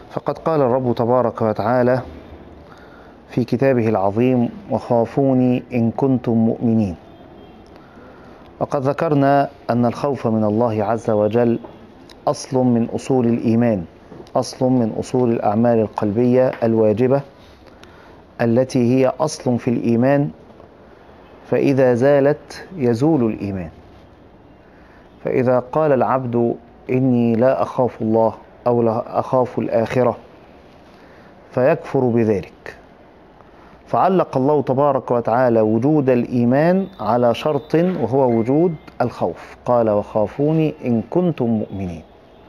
فقد قال الرب تبارك وتعالى في كتابه العظيم وخافوني إن كنتم مؤمنين وقد ذكرنا أن الخوف من الله عز وجل أصل من أصول الإيمان أصل من أصول الأعمال القلبية الواجبة التي هي أصل في الإيمان فإذا زالت يزول الإيمان فإذا قال العبد إني لا أخاف الله أو لا أخاف الآخرة فيكفر بذلك فعلق الله تبارك وتعالى وجود الإيمان على شرط وهو وجود الخوف قال وخافوني إن كنتم مؤمنين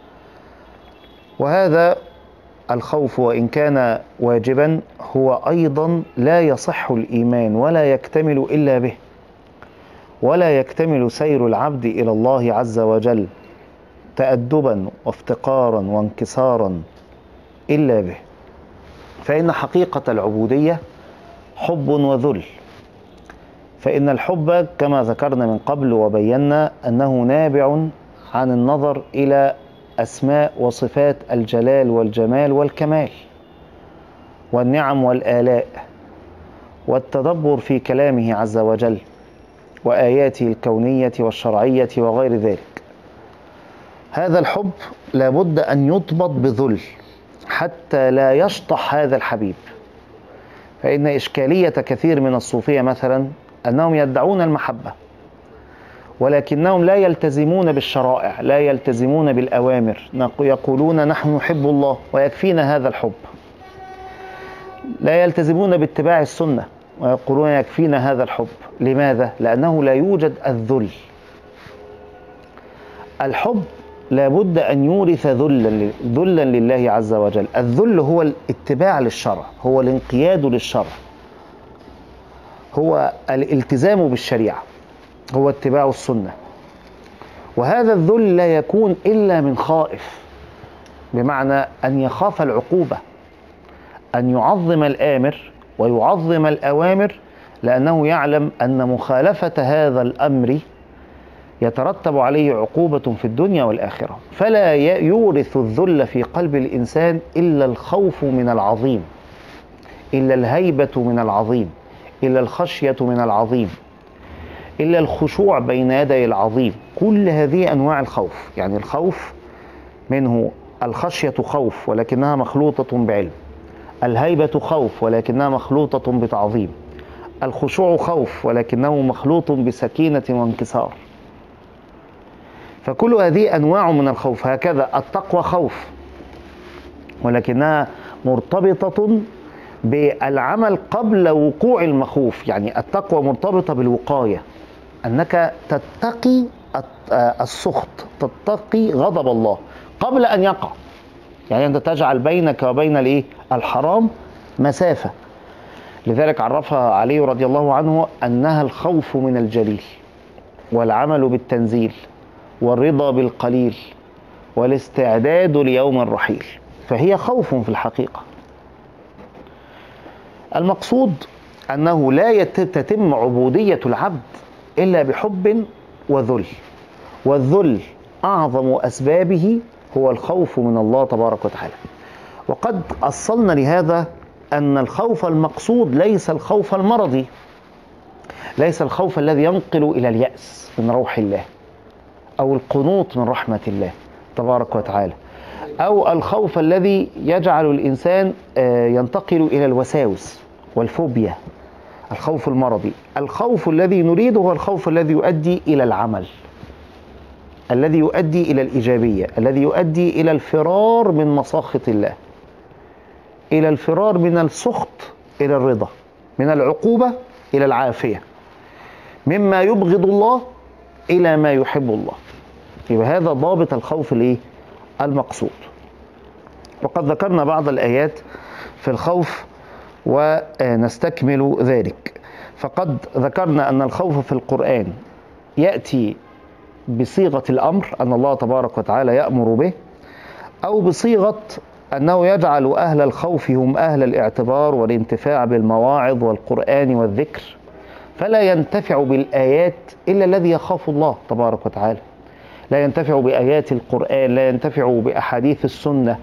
وهذا الخوف وإن كان واجبا هو أيضا لا يصح الإيمان ولا يكتمل إلا به ولا يكتمل سير العبد إلى الله عز وجل تأدبا وافتقارا وانكسارا إلا به فإن حقيقة العبودية حب وذل فإن الحب كما ذكرنا من قبل وبينا أنه نابع عن النظر إلى أسماء وصفات الجلال والجمال والكمال والنعم والآلاء والتدبر في كلامه عز وجل وآياته الكونية والشرعية وغير ذلك هذا الحب لابد أن يضبط بذل حتى لا يشطح هذا الحبيب فإن إشكالية كثير من الصوفية مثلا أنهم يدعون المحبة ولكنهم لا يلتزمون بالشرائع لا يلتزمون بالأوامر يقولون نحن نحب الله ويكفينا هذا الحب لا يلتزمون باتباع السنة ويقولون يكفينا هذا الحب لماذا؟ لأنه لا يوجد الذل الحب لابد أن يورث ذلا ذلا لله عز وجل الذل هو الاتباع للشرع هو الانقياد للشرع هو الالتزام بالشريعة هو اتباع السنة وهذا الذل لا يكون إلا من خائف بمعنى أن يخاف العقوبة أن يعظم الآمر ويعظم الأوامر لأنه يعلم أن مخالفة هذا الأمر يترتب عليه عقوبة في الدنيا والآخرة فلا يورث الذل في قلب الإنسان إلا الخوف من العظيم إلا الهيبة من العظيم إلا الخشية من العظيم إلا الخشوع بين يدي العظيم كل هذه أنواع الخوف يعني الخوف منه الخشية خوف ولكنها مخلوطة بعلم الهيبة خوف ولكنها مخلوطة بتعظيم الخشوع خوف ولكنه مخلوط بسكينة وانكسار فكل هذه أنواع من الخوف هكذا التقوى خوف ولكنها مرتبطة بالعمل قبل وقوع المخوف يعني التقوى مرتبطة بالوقاية أنك تتقي السخط تتقي غضب الله قبل أن يقع يعني أنت تجعل بينك وبين الإيه؟ الحرام مسافة لذلك عرفها علي رضي الله عنه أنها الخوف من الجليل والعمل بالتنزيل والرضا بالقليل والاستعداد ليوم الرحيل فهي خوف في الحقيقة المقصود أنه لا تتم عبودية العبد إلا بحب وذل والذل أعظم أسبابه هو الخوف من الله تبارك وتعالى وقد أصلنا لهذا أن الخوف المقصود ليس الخوف المرضي ليس الخوف الذي ينقل إلى اليأس من روح الله أو القنوط من رحمة الله تبارك وتعالى أو الخوف الذي يجعل الإنسان ينتقل إلى الوساوس والفوبيا الخوف المرضي الخوف الذي نريده هو الخوف الذي يؤدي إلى العمل الذي يؤدي إلى الإيجابية الذي يؤدي إلى الفرار من مساخط الله إلى الفرار من السخط إلى الرضا من العقوبة إلى العافية مما يبغض الله إلى ما يحب الله يبقى هذا ضابط الخوف الايه المقصود وقد ذكرنا بعض الآيات في الخوف ونستكمل ذلك فقد ذكرنا أن الخوف في القرآن يأتي بصيغة الأمر أن الله تبارك وتعالى يأمر به أو بصيغة أنه يجعل أهل الخوف هم أهل الاعتبار والانتفاع بالمواعظ والقرآن والذكر فلا ينتفع بالآيات إلا الذي يخاف الله تبارك وتعالى لا ينتفع بآيات القرآن لا ينتفع بأحاديث السنة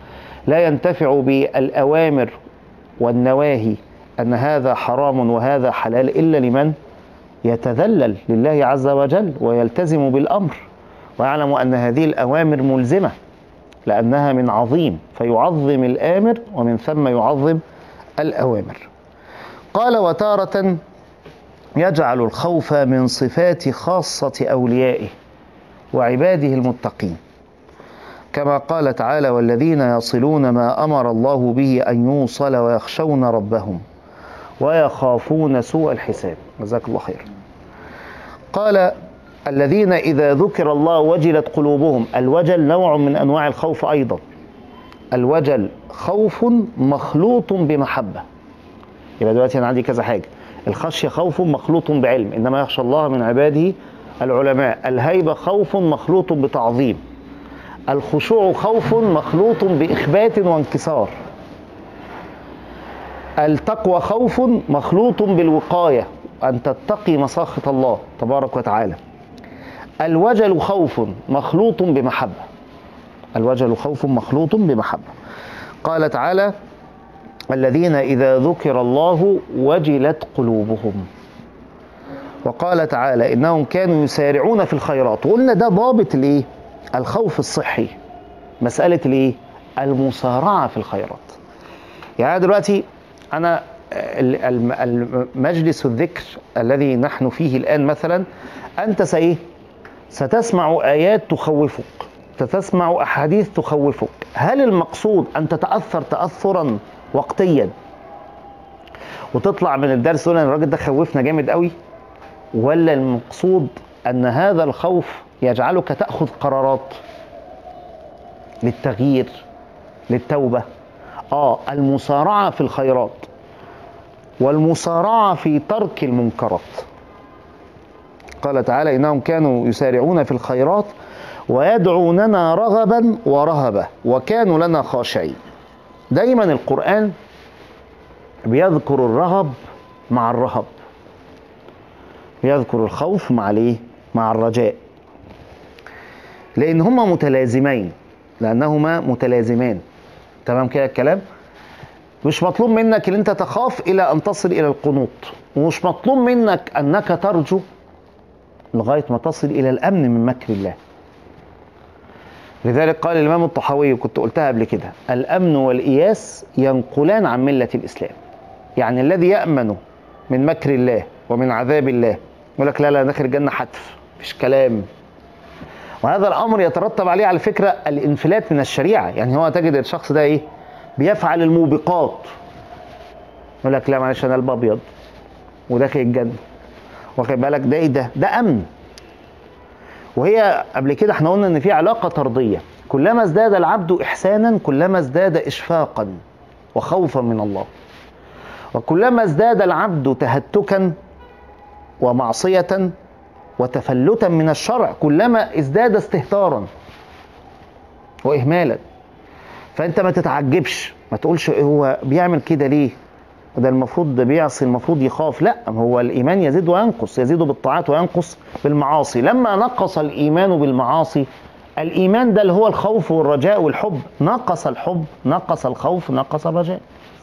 لا ينتفع بالأوامر والنواهي أن هذا حرام وهذا حلال إلا لمن يتذلل لله عز وجل ويلتزم بالأمر ويعلم أن هذه الأوامر ملزمة لأنها من عظيم فيعظم الآمر ومن ثم يعظم الأوامر قال وتارة يجعل الخوف من صفات خاصة أوليائه وعباده المتقين كما قال تعالى والذين يصلون ما أمر الله به أن يوصل ويخشون ربهم ويخافون سوء الحساب جزاك الله خير قال الذين إذا ذكر الله وجلت قلوبهم الوجل نوع من أنواع الخوف أيضا الوجل خوف مخلوط بمحبة يبقى دلوقتي أنا عندي كذا حاجة الخشية خوف مخلوط بعلم إنما يخشى الله من عباده العلماء الهيبة خوف مخلوط بتعظيم الخشوع خوف مخلوط بإخبات وانكسار التقوى خوف مخلوط بالوقاية أن تتقي مساخط الله تبارك وتعالى الوجل خوف مخلوط بمحبة الوجل خوف مخلوط بمحبة قال تعالى الذين إذا ذكر الله وجلت قلوبهم وقال تعالى إنهم كانوا يسارعون في الخيرات وقلنا ده ضابط الإيه؟ الخوف الصحي مسألة الإيه؟ المسارعة في الخيرات يعني دلوقتي أنا المجلس الذكر الذي نحن فيه الآن مثلا أنت سإيه؟ ستسمع آيات تخوفك ستسمع أحاديث تخوفك هل المقصود أن تتأثر تأثرا وقتيا وتطلع من الدرس تقول الراجل ده خوفنا جامد قوي ولا المقصود أن هذا الخوف يجعلك تأخذ قرارات للتغيير للتوبة آه المسارعة في الخيرات والمسارعة في ترك المنكرات قال تعالى إنهم كانوا يسارعون في الخيرات ويدعوننا رغبا ورهبا وكانوا لنا خاشعين دايما القرآن بيذكر الرهب مع الرهب يذكر الخوف مع الايه مع الرجاء لان هما متلازمين لانهما متلازمان تمام كده الكلام مش مطلوب منك ان انت تخاف الى ان تصل الى القنوط ومش مطلوب منك انك ترجو لغايه ما تصل الى الامن من مكر الله لذلك قال الامام الطحاوي كنت قلتها قبل كده الامن والاياس ينقلان عن مله الاسلام يعني الذي يامن من مكر الله ومن عذاب الله يقول لك لا لا داخل الجنه حتف مفيش كلام وهذا الامر يترتب عليه على فكره الانفلات من الشريعه يعني هو تجد الشخص ده ايه بيفعل الموبقات يقول لك لا معلش انا قلب ابيض وداخل الجنه واخد بالك ده ايه ده ده امن وهي قبل كده احنا قلنا ان في علاقه طرديه كلما ازداد العبد احسانا كلما ازداد اشفاقا وخوفا من الله وكلما ازداد العبد تهتكا ومعصيه وتفلتا من الشرع كلما ازداد استهتارا واهمالا فانت ما تتعجبش ما تقولش هو بيعمل كده ليه ده المفروض ده بيعصي المفروض يخاف لا هو الايمان يزيد وينقص يزيد بالطاعات وينقص بالمعاصي لما نقص الايمان بالمعاصي الايمان ده اللي هو الخوف والرجاء والحب نقص الحب نقص الخوف نقص الرجاء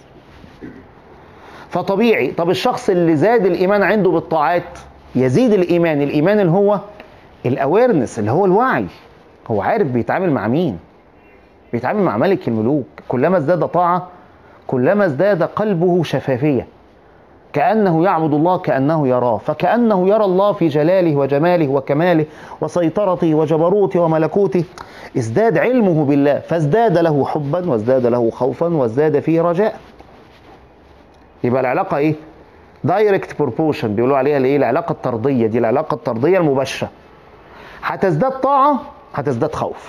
فطبيعي طب الشخص اللي زاد الايمان عنده بالطاعات يزيد الايمان الايمان اللي هو الاويرنس اللي هو الوعي هو عارف بيتعامل مع مين بيتعامل مع ملك الملوك كلما ازداد طاعه كلما ازداد قلبه شفافيه كانه يعبد الله كانه يراه فكانه يرى الله في جلاله وجماله وكماله وسيطرته وجبروته وملكوته ازداد علمه بالله فازداد له حبا وازداد له خوفا وازداد فيه رجاء يبقى العلاقه ايه دايركت بروبوشن بيقولوا عليها الايه العلاقه الطرديه دي العلاقه الطرديه المباشره هتزداد طاعه هتزداد خوف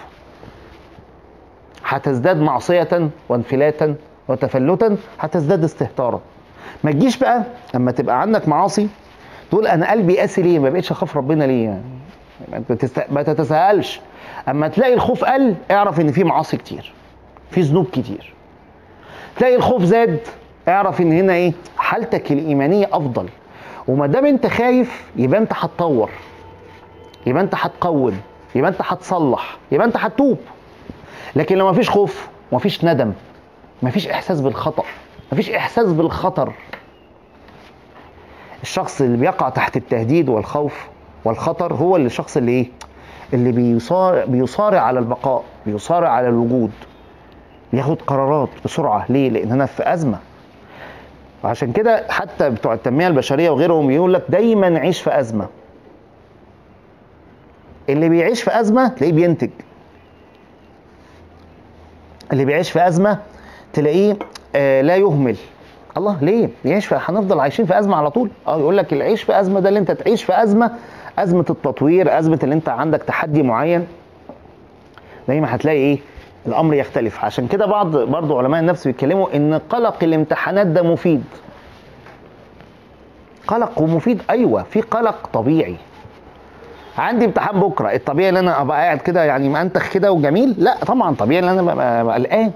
هتزداد معصيه وانفلاتا وتفلتا هتزداد استهتارا ما تجيش بقى اما تبقى عندك معاصي تقول انا قلبي قاسي ليه ما بقتش اخاف ربنا ليه يعني ما تتساءلش اما تلاقي الخوف قل اعرف ان في معاصي كتير في ذنوب كتير تلاقي الخوف زاد اعرف ان هنا ايه حالتك الايمانيه افضل وما دام انت خايف يبقى انت هتطور يبقى انت هتقوم يبقى انت هتصلح يبقى انت هتتوب لكن لو ما فيش خوف ومفيش ندم مفيش احساس بالخطا مفيش احساس بالخطر الشخص اللي بيقع تحت التهديد والخوف والخطر هو اللي الشخص اللي ايه اللي بيصارع بيصارع على البقاء بيصارع على الوجود بياخد قرارات بسرعه ليه لان انا في ازمه وعشان كده حتى بتوع التنميه البشريه وغيرهم يقول لك دايما عيش في ازمه اللي بيعيش في ازمه تلاقيه بينتج اللي بيعيش في ازمه تلاقيه آه لا يهمل الله ليه يعيش في هنفضل عايشين في ازمه على طول اه يقول لك العيش في ازمه ده اللي انت تعيش في ازمه ازمه التطوير ازمه اللي انت عندك تحدي معين دايما هتلاقي ايه الامر يختلف عشان كده بعض برضو علماء النفس بيتكلموا ان قلق الامتحانات ده مفيد قلق ومفيد ايوه في قلق طبيعي عندي امتحان بكره الطبيعي ان انا ابقى قاعد كده يعني منتخ كده وجميل لا طبعا طبيعي ان انا ببقى ببقى قلقان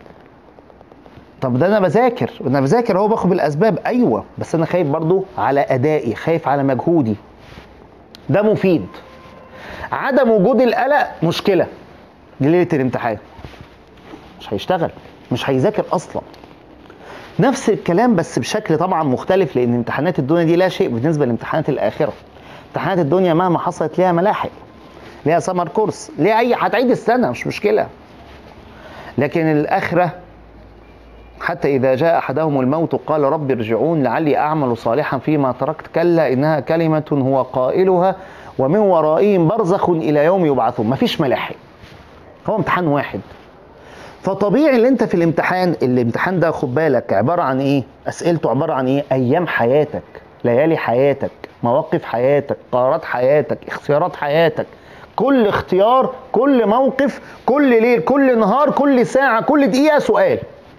طب ده انا بذاكر انا بذاكر اهو باخد بالاسباب ايوه بس انا خايف برضو على ادائي خايف على مجهودي ده مفيد عدم وجود القلق مشكله ليله الامتحان مش هيشتغل مش هيذاكر اصلا نفس الكلام بس بشكل طبعا مختلف لان امتحانات الدنيا دي لا شيء بالنسبه لامتحانات الاخره امتحانات الدنيا مهما حصلت ليها ملاحق ليها سمر كورس ليها اي هتعيد السنه مش مشكله لكن الاخره حتى إذا جاء أحدهم الموت قال رب ارجعون لعلي أعمل صالحا فيما تركت كلا إنها كلمة هو قائلها ومن ورائهم برزخ إلى يوم يبعثون مفيش ملاحق هو امتحان واحد فطبيعي اللي انت في الامتحان الامتحان ده خد بالك عبارة عن ايه اسئلته عبارة عن ايه ايام حياتك ليالي حياتك مواقف حياتك قرارات حياتك اختيارات حياتك كل اختيار كل موقف كل ليل كل نهار كل ساعة كل دقيقة سؤال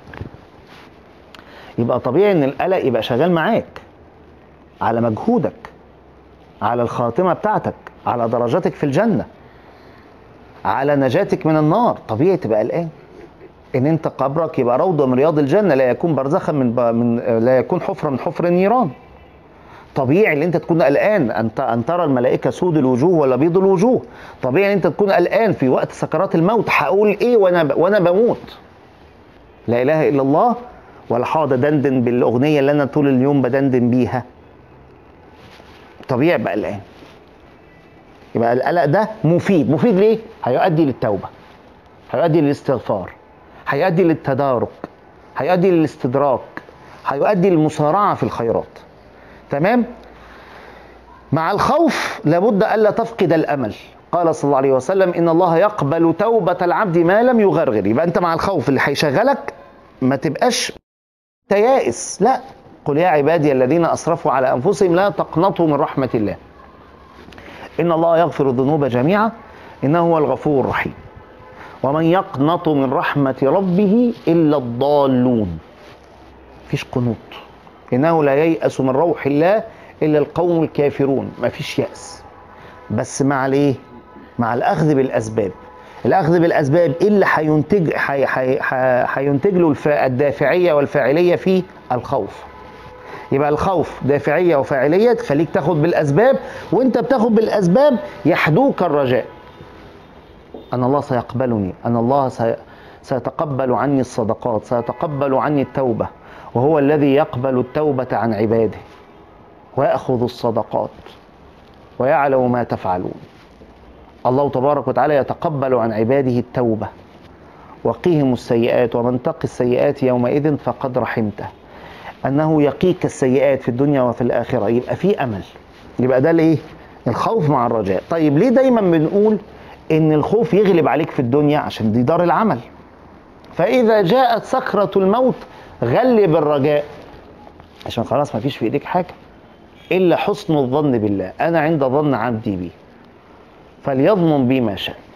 يبقى طبيعي ان القلق يبقى شغال معاك على مجهودك على الخاتمه بتاعتك على درجاتك في الجنه على نجاتك من النار طبيعي تبقى قلقان ان انت قبرك يبقى روضه من رياض الجنه لا يكون برزخا من, ب... من لا يكون حفره من حفر النيران طبيعي ان انت تكون قلقان ان ان ترى الملائكه سود الوجوه ولا بيض الوجوه طبيعي ان انت تكون قلقان في وقت سكرات الموت هقول ايه وانا ب... وانا بموت لا اله الا الله ولا هقعد ادندن بالاغنيه اللي انا طول اليوم بدندن بيها طبيعي ابقى قلقان يبقى القلق ده مفيد مفيد ليه هيؤدي للتوبه هيؤدي للاستغفار هيؤدي للتدارك هيؤدي للاستدراك هيؤدي للمسارعه في الخيرات تمام مع الخوف لابد الا تفقد الامل قال صلى الله عليه وسلم ان الله يقبل توبه العبد ما لم يغرغر يبقى انت مع الخوف اللي هيشغلك ما تبقاش تيائس لا قل يا عبادي الذين اسرفوا على انفسهم لا تقنطوا من رحمه الله ان الله يغفر الذنوب جميعا انه هو الغفور الرحيم ومن يقنط من رحمه ربه الا الضالون مفيش قنوط انه لا ييأس من روح الله الا القوم الكافرون مفيش يأس بس مع الايه مع الاخذ بالاسباب الاخذ بالاسباب ايه اللي هينتج هينتج له الدافعيه والفاعليه في الخوف يبقى الخوف دافعيه وفاعليه تخليك تاخد بالاسباب وانت بتاخد بالاسباب يحدوك الرجاء ان الله سيقبلني ان الله سي... سيتقبل عني الصدقات سيتقبل عني التوبه وهو الذي يقبل التوبه عن عباده وياخذ الصدقات ويعلم ما تفعلون الله تبارك وتعالى يتقبل عن عباده التوبة وقيهم السيئات ومن تقي السيئات يومئذ فقد رحمته أنه يقيك السيئات في الدنيا وفي الآخرة يبقى في أمل يبقى ده الإيه؟ الخوف مع الرجاء طيب ليه دايما بنقول إن الخوف يغلب عليك في الدنيا عشان دي دار العمل فإذا جاءت سكرة الموت غلب الرجاء عشان خلاص ما فيش في إيديك حاجة إلا حسن الظن بالله أنا عند ظن عبدي بي فليضمن بي ما شاء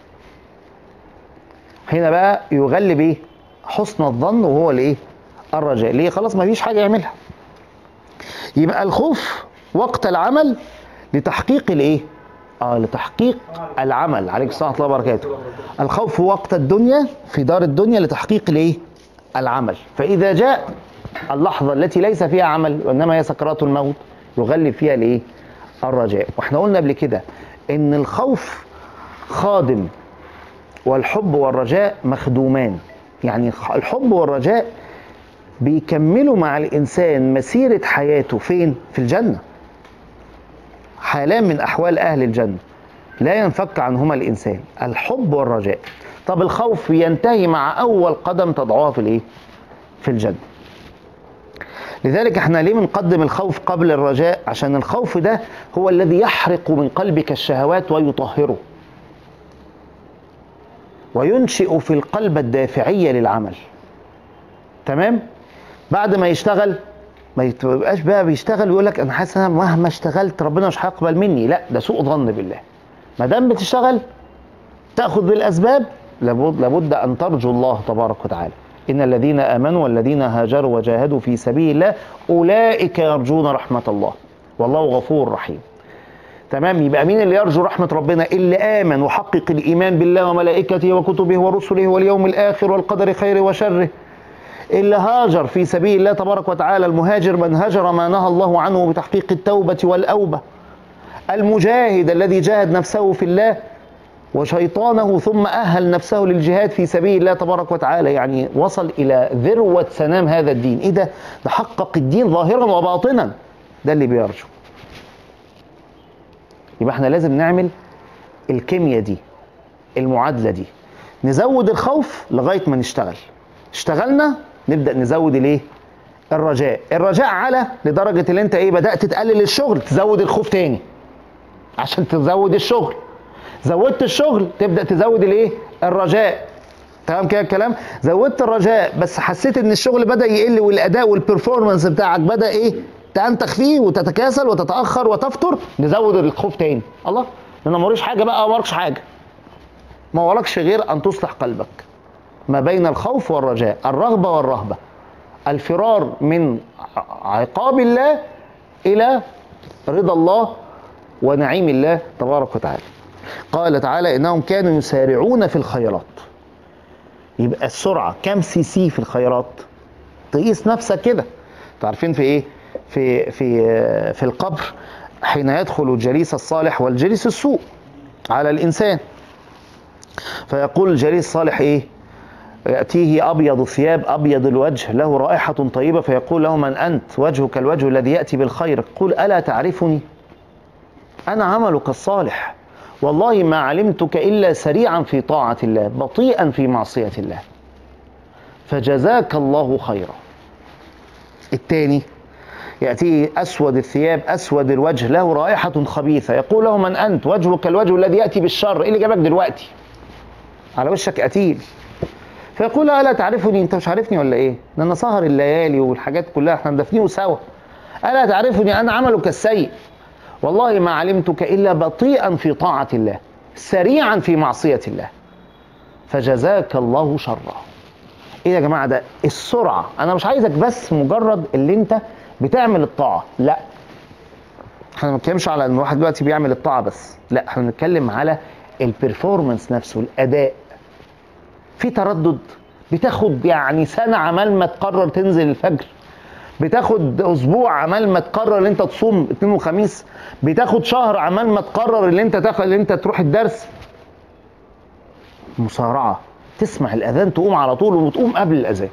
هنا بقى يغلب ايه حسن الظن وهو الايه الرجاء ليه خلاص ما فيش حاجه يعملها يبقى الخوف وقت العمل لتحقيق الايه اه لتحقيق العمل عليك الصلاه والسلام وبركاته الخوف وقت الدنيا في دار الدنيا لتحقيق الايه العمل فاذا جاء اللحظه التي ليس فيها عمل وانما هي سكرات الموت يغلب فيها الايه الرجاء واحنا قلنا قبل كده ان الخوف خادم والحب والرجاء مخدومان يعني الحب والرجاء بيكملوا مع الانسان مسيره حياته فين في الجنه حالان من احوال اهل الجنه لا ينفك عنهما الانسان الحب والرجاء طب الخوف ينتهي مع اول قدم تضعها في الايه في الجنه لذلك احنا ليه بنقدم الخوف قبل الرجاء عشان الخوف ده هو الذي يحرق من قلبك الشهوات ويطهره وينشئ في القلب الدافعيه للعمل تمام بعد ما يشتغل ما يبقاش بقى بيشتغل ويقول لك انا حاسس ان انا مهما اشتغلت ربنا مش هيقبل مني لا ده سوء ظن بالله ما دام بتشتغل تاخذ بالاسباب لابد لابد ان ترجو الله تبارك وتعالى ان الذين امنوا والذين هاجروا وجاهدوا في سبيل الله اولئك يرجون رحمه الله والله غفور رحيم تمام يبقى مين اللي يرجو رحمه ربنا اللي امن وحقق الايمان بالله وملائكته وكتبه ورسله واليوم الاخر والقدر خيره وشره اللي هاجر في سبيل الله تبارك وتعالى المهاجر من هجر ما نهى الله عنه بتحقيق التوبة والأوبة المجاهد الذي جاهد نفسه في الله وشيطانه ثم أهل نفسه للجهاد في سبيل الله تبارك وتعالى يعني وصل إلى ذروة سنام هذا الدين إيه ده؟ ده حقق الدين ظاهرا وباطنا ده اللي بيرجو يبقى احنا لازم نعمل الكيمياء دي المعادلة دي نزود الخوف لغاية ما نشتغل اشتغلنا نبدا نزود الايه الرجاء الرجاء على لدرجه اللي انت ايه بدات تقلل الشغل تزود الخوف تاني عشان تزود الشغل زودت الشغل تبدا تزود الايه الرجاء تمام كده الكلام زودت الرجاء بس حسيت ان الشغل بدا يقل والاداء والبرفورمانس بتاعك بدا ايه تنتخ فيه وتتكاسل وتتاخر وتفتر نزود الخوف تاني الله انا ما وريش حاجه بقى ما وراكش حاجه ما وراكش غير ان تصلح قلبك ما بين الخوف والرجاء الرغبة والرهبة الفرار من عقاب الله إلى رضا الله ونعيم الله تبارك وتعالى قال تعالى إنهم كانوا يسارعون في الخيرات يبقى السرعة كم سي سي في الخيرات تقيس نفسك كده عارفين في ايه في في في القبر حين يدخل الجليس الصالح والجليس السوء على الانسان فيقول الجليس الصالح ايه يأتيه أبيض الثياب أبيض الوجه له رائحة طيبة فيقول له من أنت وجهك الوجه الذي يأتي بالخير قل ألا تعرفني أنا عملك الصالح والله ما علمتك إلا سريعا في طاعة الله بطيئا في معصية الله فجزاك الله خيرا الثاني يأتيه أسود الثياب أسود الوجه له رائحة خبيثة يقول له من أنت وجهك الوجه الذي يأتي بالشر إيه اللي جابك دلوقتي على وشك قتيل فيقول الا تعرفني انت مش عارفني ولا ايه ده انا سهر الليالي والحاجات كلها احنا مدفنين سوا الا تعرفني انا عملك السيء والله ما علمتك الا بطيئا في طاعه الله سريعا في معصيه الله فجزاك الله شرا ايه يا جماعه ده السرعه انا مش عايزك بس مجرد اللي انت بتعمل الطاعه لا احنا ما بنتكلمش على ان واحد دلوقتي بيعمل الطاعه بس لا احنا بنتكلم على البرفورمانس نفسه الاداء في تردد بتاخد يعني سنه عمال ما تقرر تنزل الفجر بتاخد اسبوع عمال ما تقرر ان انت تصوم اثنين وخميس بتاخد شهر عمال ما تقرر ان انت تاخد ان انت تروح الدرس مصارعه تسمع الاذان تقوم على طول وتقوم قبل الاذان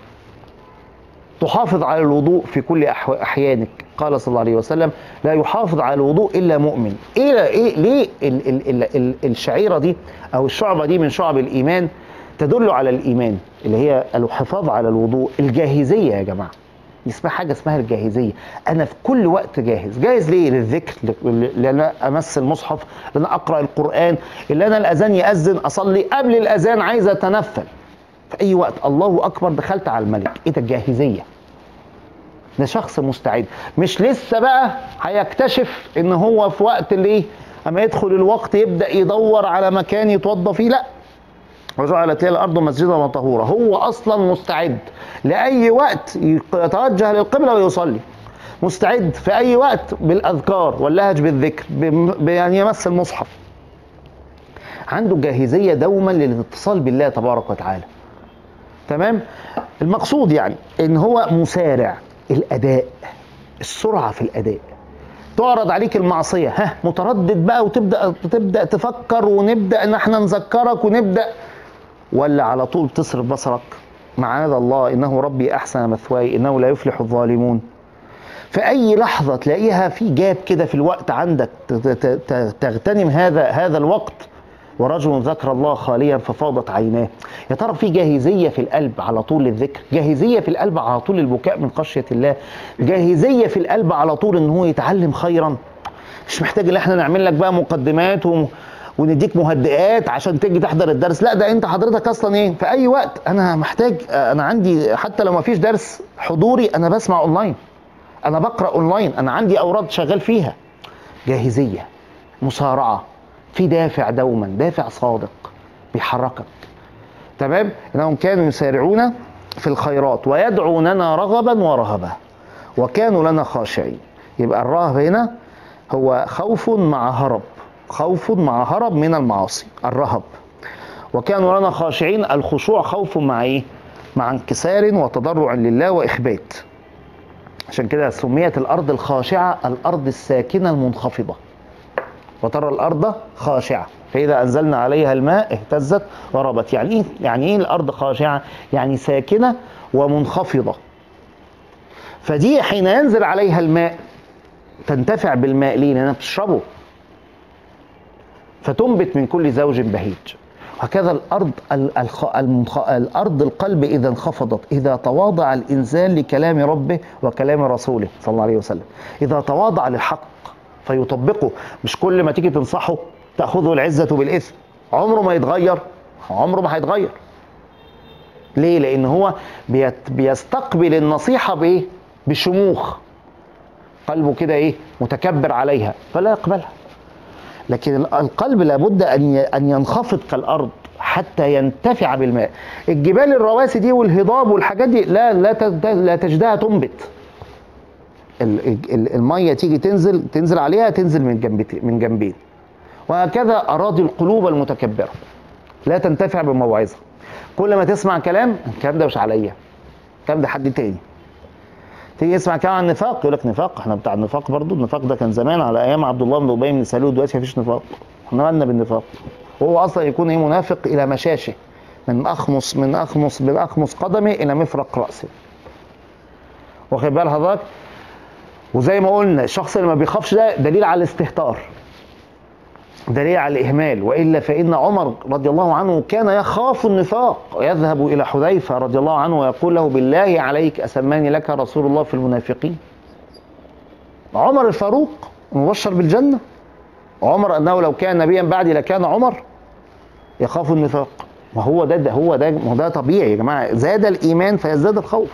تحافظ على الوضوء في كل احيانك قال صلى الله عليه وسلم لا يحافظ على الوضوء الا مؤمن ايه ايه ليه ال ال ال ال الشعيره دي او الشعبه دي من شعب الايمان تدل على الايمان اللي هي الحفاظ على الوضوء الجاهزيه يا جماعه اسمها حاجه اسمها الجاهزيه انا في كل وقت جاهز جاهز ليه للذكر اللي انا امس المصحف اللي انا اقرا القران اللي انا الاذان ياذن اصلي قبل الاذان عايز اتنفل في اي وقت الله اكبر دخلت على الملك ايه ده الجاهزيه ده شخص مستعد مش لسه بقى هيكتشف ان هو في وقت اللي ايه اما يدخل الوقت يبدا يدور على مكان يتوضى فيه لا وجعلت لي الارض مسجدا وطهورا هو اصلا مستعد لاي وقت يتوجه للقبله ويصلي مستعد في اي وقت بالاذكار واللهج بالذكر بان يمس المصحف عنده جاهزيه دوما للاتصال بالله تبارك وتعالى تمام المقصود يعني ان هو مسارع الاداء السرعه في الاداء تعرض عليك المعصيه ها متردد بقى وتبدا تبدا تفكر ونبدا ان احنا نذكرك ونبدا ولا على طول تصرف بصرك معاذ الله انه ربي احسن مثواي انه لا يفلح الظالمون في اي لحظه تلاقيها في جاب كده في الوقت عندك ت- ت- ت- تغتنم هذا هذا الوقت ورجل ذكر الله خاليا ففاضت عيناه يا ترى في جاهزيه في القلب على طول للذكر جاهزيه في القلب على طول للبكاء من خشيه الله جاهزيه في القلب على طول ان هو يتعلم خيرا مش محتاج ان احنا نعمل لك بقى مقدمات و... ونديك مهدئات عشان تيجي تحضر الدرس لا ده انت حضرتك اصلا ايه في اي وقت انا محتاج انا عندي حتى لو ما فيش درس حضوري انا بسمع اونلاين انا بقرا اونلاين انا عندي اوراد شغال فيها جاهزيه مسارعه في دافع دوما دافع صادق بيحركك تمام انهم كانوا يسارعون في الخيرات ويدعوننا رغبا ورهبا وكانوا لنا خاشعين يبقى الرهب هنا هو خوف مع هرب خوف مع هرب من المعاصي الرهب وكانوا لنا خاشعين الخشوع خوف مع ايه مع انكسار وتضرع لله واخبات عشان كده سميت الارض الخاشعه الارض الساكنه المنخفضه وترى الارض خاشعه فاذا انزلنا عليها الماء اهتزت وربت يعني ايه يعني ايه الارض خاشعه يعني ساكنه ومنخفضه فدي حين ينزل عليها الماء تنتفع بالماء ليه لانها بتشربه فتنبت من كل زوج بهيج وهكذا الارض ال- الخ- المنخ... الارض القلب اذا انخفضت اذا تواضع الانسان لكلام ربه وكلام رسوله صلى الله عليه وسلم اذا تواضع للحق فيطبقه مش كل ما تيجي تنصحه تاخذه العزه بالاثم عمره ما يتغير عمره ما هيتغير ليه لان هو بيت... بيستقبل النصيحه بايه بشموخ قلبه كده ايه متكبر عليها فلا يقبلها لكن القلب لابد ان ان ينخفض كالارض حتى ينتفع بالماء الجبال الرواسي دي والهضاب والحاجات دي لا لا ت- لا تجدها تنبت ال- ال- الميه تيجي تنزل تنزل عليها تنزل من جنبتين من جنبين وهكذا اراضي القلوب المتكبره لا تنتفع بموعظه كل ما تسمع كلام الكلام ده مش عليا الكلام ده حد تاني تيجي تسمع كلام عن النفاق يقول لك نفاق احنا بتاع النفاق برضو النفاق ده كان زمان على ايام عبد الله بن ابي بن سلول دلوقتي مفيش نفاق احنا مالنا بالنفاق وهو اصلا يكون ايه منافق الى مشاشه من اخمص من اخمص من اخمص قدمه الى مفرق راسه واخد بال حضرتك وزي ما قلنا الشخص اللي ما بيخافش ده دليل على الاستهتار دليل على الإهمال وإلا فإن عمر رضي الله عنه كان يخاف النفاق ويذهب إلى حذيفة رضي الله عنه ويقول له بالله عليك أسماني لك رسول الله في المنافقين عمر الفاروق مبشر بالجنة عمر أنه لو كان نبيا بعدي لكان عمر يخاف النفاق ما هو ده, ده هو ده ما هو ده طبيعي يا جماعة زاد الإيمان فيزداد الخوف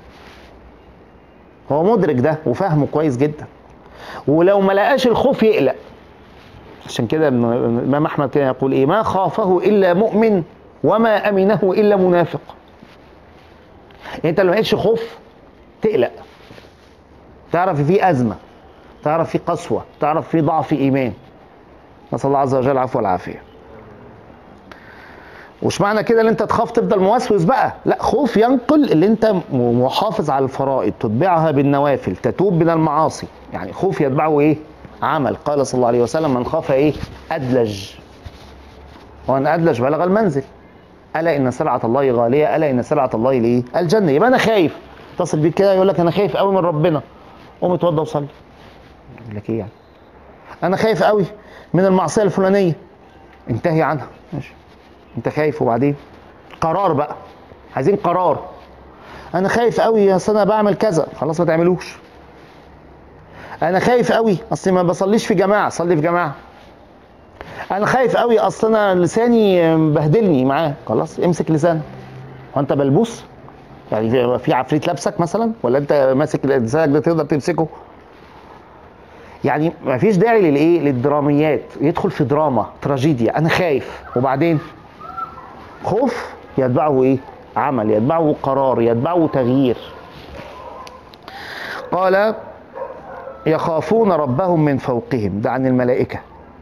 هو مدرك ده وفاهمه كويس جدا ولو ما لقاش الخوف يقلق عشان كده الامام احمد كان يقول ايه ما خافه الا مؤمن وما امنه الا منافق يعني انت لو ما لقيتش خوف تقلق تعرف في ازمه تعرف في قسوه تعرف في ضعف ايمان نسال الله عز وجل العفو والعافيه وش معنى كده ان انت تخاف تفضل موسوس بقى لا خوف ينقل اللي انت محافظ على الفرائض تتبعها بالنوافل تتوب من المعاصي يعني خوف يتبعه ايه عمل قال صلى الله عليه وسلم من خاف ايه ادلج وان ادلج بلغ المنزل الا ان سلعه الله غاليه الا ان سلعه الله الايه الجنه يبقى انا خايف اتصل بيك كده يقول لك انا خايف قوي من ربنا قوم اتوضى وصلي يقول لك ايه يعني انا خايف قوي من المعصيه الفلانيه انتهي عنها ماشي انت خايف وبعدين قرار بقى عايزين قرار انا خايف قوي اصل انا بعمل كذا خلاص ما تعملوش انا خايف قوي اصل ما بصليش في جماعه صلي في جماعه انا خايف قوي اصل انا لساني مبهدلني معاه خلاص امسك لسانك هو انت بلبوس يعني في- في عفريت لابسك مثلا ولا انت ماسك لسانك ده تقدر تمسكه يعني ما فيش داعي للايه للدراميات يدخل في دراما تراجيديا انا خايف وبعدين خوف يتبعه ايه عمل يتبعه قرار يتبعه تغيير قال يخافون ربهم من فوقهم ده عن الملائكة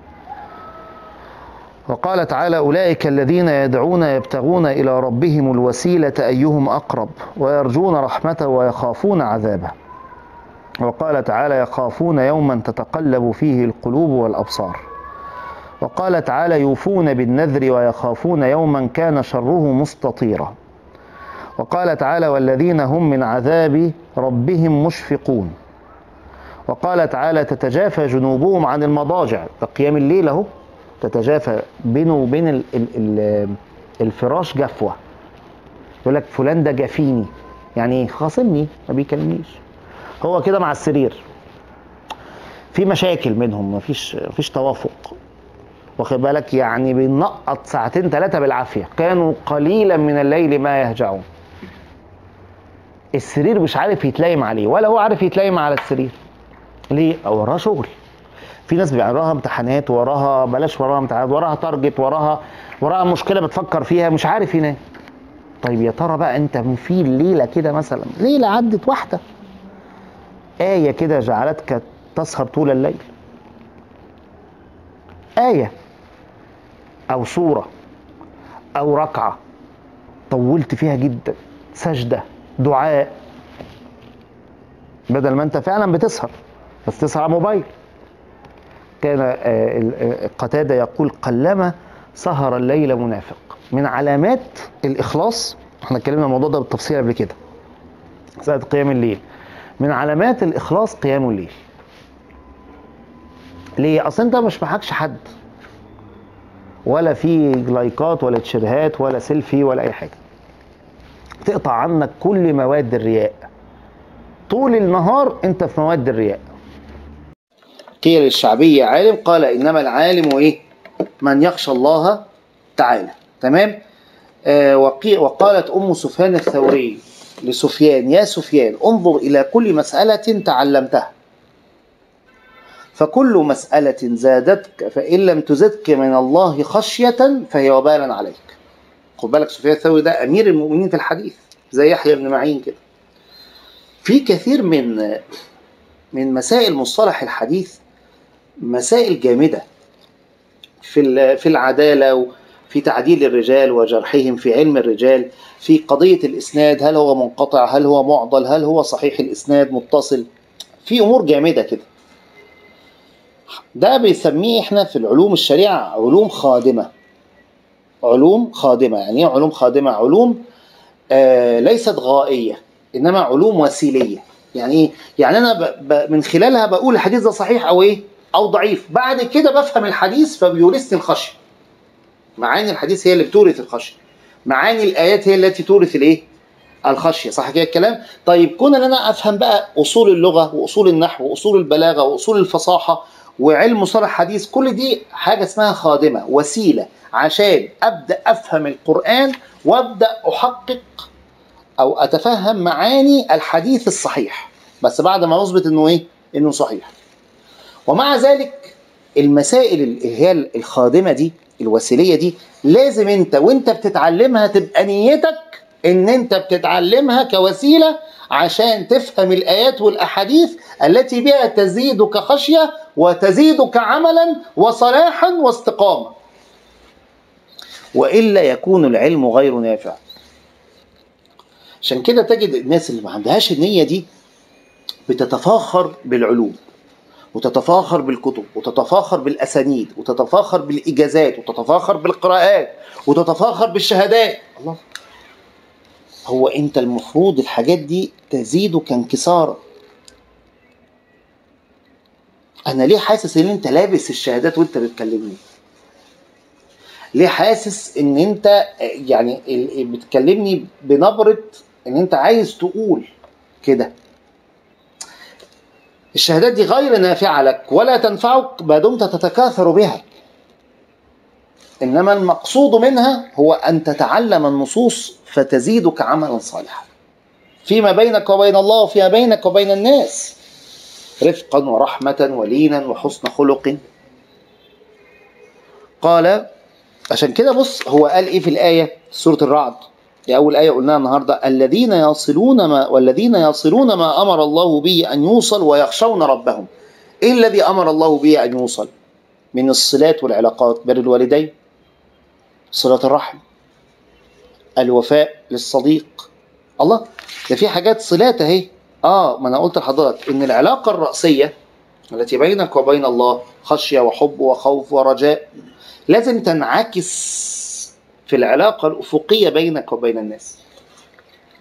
وقال تعالى أولئك الذين يدعون يبتغون إلى ربهم الوسيلة أيهم أقرب ويرجون رحمته ويخافون عذابه وقال تعالى يخافون يوما تتقلب فيه القلوب والأبصار وقال تعالى يوفون بالنذر ويخافون يوما كان شره مستطيرا وقال تعالى والذين هم من عذاب ربهم مشفقون وقال تعالى تتجافى جنوبهم عن المضاجع ده قيام الليل اهو تتجافى بينه وبين ال ال ال الفراش جفوه يقول لك فلان ده جافيني يعني خاصمني ما بيكلمنيش هو كده مع السرير في مشاكل منهم مفيش مفيش توافق واخد بالك يعني بينقط ساعتين ثلاثه بالعافيه كانوا قليلا من الليل ما يهجعون السرير مش عارف يتلايم عليه ولا هو عارف يتلايم على السرير ليه وراه شغل في ناس بيبقى وراها امتحانات وراها بلاش وراها امتحانات وراها تارجت وراها وراها مشكله بتفكر فيها مش عارف ينام طيب يا ترى بقى انت في ليله كده مثلا ليله عدت واحده آية كده جعلتك تسهر طول الليل آية أو سورة أو ركعة طولت فيها جدا سجدة دعاء بدل ما أنت فعلا بتسهر بس تسهر على موبايل كان آه، ال- آه، قتادة يقول قلما سهر الليل منافق من علامات الإخلاص احنا اتكلمنا الموضوع ده بالتفصيل قبل كده ساعة قيام الليل من علامات الإخلاص قيام الليل ليه؟ أصل أنت مش معكش حد ولا في لايكات ولا تشيرهات ولا سيلفي ولا أي حاجة تقطع عنك كل مواد الرياء طول النهار أنت في مواد الرياء قيل للشعبي عالم قال إنما العالم إيه؟ من يخشى الله تعالى تمام؟ آه وقي وقالت أم سفيان الثوري لسفيان يا سفيان انظر إلى كل مسألة تعلمتها فكل مسألة زادتك فإن لم تزدك من الله خشية فهي وبالا عليك خد بالك سفيان الثوري ده أمير المؤمنين في الحديث زي يحيى بن معين كده في كثير من من مسائل مصطلح الحديث مسائل جامدة في ال- في العدالة وفي تعديل الرجال وجرحهم في علم الرجال في قضية الإسناد هل هو منقطع هل هو معضل هل هو صحيح الإسناد متصل في أمور جامدة كده ده بيسميه احنا في العلوم الشريعة علوم خادمة علوم خادمة يعني ايه علوم خادمة علوم آه ليست غائية إنما علوم وسيلية يعني ايه يعني أنا ب ب من خلالها بقول الحديث ده صحيح أو ايه أو ضعيف بعد كده بفهم الحديث فبيورثني الخشية معاني الحديث هي اللي بتورث الخشية معاني الآيات هي التي تورث الايه الخشيه صح كده الكلام طيب كون ان انا افهم بقى اصول اللغه واصول النحو واصول البلاغه واصول الفصاحه وعلم مصطلح حديث كل دي حاجه اسمها خادمه وسيله عشان ابدا افهم القران وابدا احقق او اتفهم معاني الحديث الصحيح بس بعد ما اثبت انه ايه انه صحيح ومع ذلك المسائل اللي هي الخادمه دي الوسيليه دي لازم انت وانت بتتعلمها تبقى نيتك ان انت بتتعلمها كوسيله عشان تفهم الايات والاحاديث التي بها تزيدك خشيه وتزيدك عملا وصلاحا واستقامه والا يكون العلم غير نافع عشان كده تجد الناس اللي ما عندهاش النيه دي بتتفاخر بالعلوم وتتفاخر بالكتب وتتفاخر بالاسانيد وتتفاخر بالاجازات وتتفاخر بالقراءات وتتفاخر بالشهادات الله هو انت المفروض الحاجات دي تزيدك انكسارا انا ليه حاسس ان انت لابس الشهادات وانت بتكلمني ليه حاسس ان انت يعني ال- بتكلمني بنبرة ان انت عايز تقول كده الشهادات دي غير نافعة لك ولا تنفعك ما دمت تتكاثر بها انما المقصود منها هو ان تتعلم النصوص فتزيدك عملا صالحا فيما بينك وبين الله وفيما بينك وبين الناس رفقا ورحمة ولينا وحسن خلق قال عشان كده بص هو قال ايه في الآية سورة الرعد دي أول آية قلناها النهاردة الذين يصلون ما والذين يصلون ما أمر الله به أن يوصل ويخشون ربهم إيه الذي أمر الله به أن يوصل من الصلات والعلاقات بر الوالدين صلة الرحم الوفاء للصديق الله ده في حاجات صلات اهي اه ما انا قلت لحضرتك ان العلاقه الراسيه التي بينك وبين الله خشيه وحب وخوف ورجاء لازم تنعكس في العلاقه الافقيه بينك وبين الناس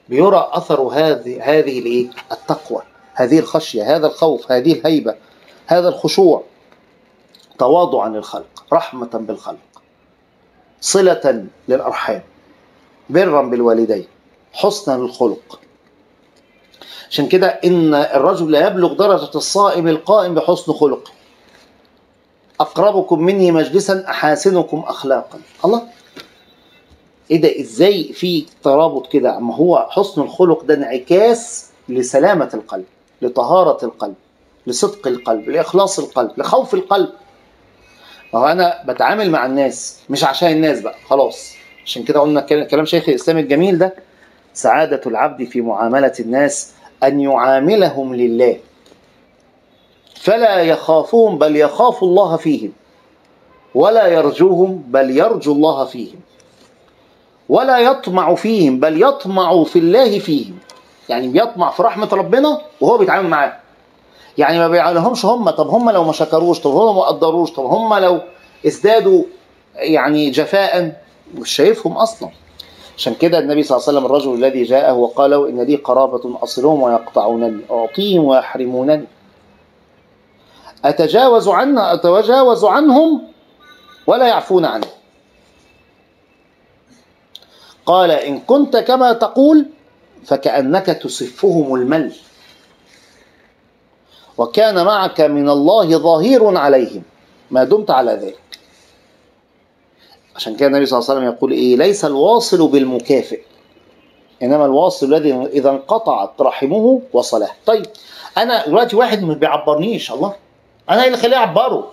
بيرى أثر هذه هذه الإيه؟ التقوى هذه الخشية هذا الخوف هذه الهيبة هذا الخشوع تواضعا للخلق رحمة بالخلق صلة للأرحام برا بالوالدين حسنا للخلق عشان كده إن الرجل لا يبلغ درجة الصائم القائم بحسن خلقه أقربكم مني مجلسا أحاسنكم أخلاقا الله إيه ده إزاي في ترابط كده أما هو حسن الخلق ده انعكاس لسلامة القلب لطهارة القلب لصدق القلب لإخلاص القلب لخوف القلب ما هو أنا بتعامل مع الناس مش عشان الناس بقى خلاص عشان كده قلنا كلام شيخ الإسلام الجميل ده سعادة العبد في معاملة الناس أن يعاملهم لله فلا يخافهم بل يخاف الله فيهم ولا يرجوهم بل يرجو الله فيهم ولا يطمع فيهم بل يطمع في الله فيهم يعني بيطمع في رحمة ربنا وهو بيتعامل معاه يعني ما بيعلهمش هم طب هم لو ما شكروش طب هم ما قدروش طب هم لو ازدادوا يعني جفاء مش شايفهم اصلا عشان كده النبي صلى الله عليه وسلم الرجل الذي جاءه وقال له ان لي قرابة اصلهم ويقطعونني اعطيهم ويحرمونني اتجاوز عنا اتجاوز عنهم ولا يعفون عني قال ان كنت كما تقول فكأنك تسفهم المل وكان معك من الله ظهير عليهم ما دمت على ذلك عشان كده النبي صلى الله عليه وسلم يقول ايه ليس الواصل بالمكافئ انما الواصل الذي اذا انقطعت رحمه وصله طيب انا دلوقتي واحد ما بيعبرنيش الله انا ايه اللي خليه يعبره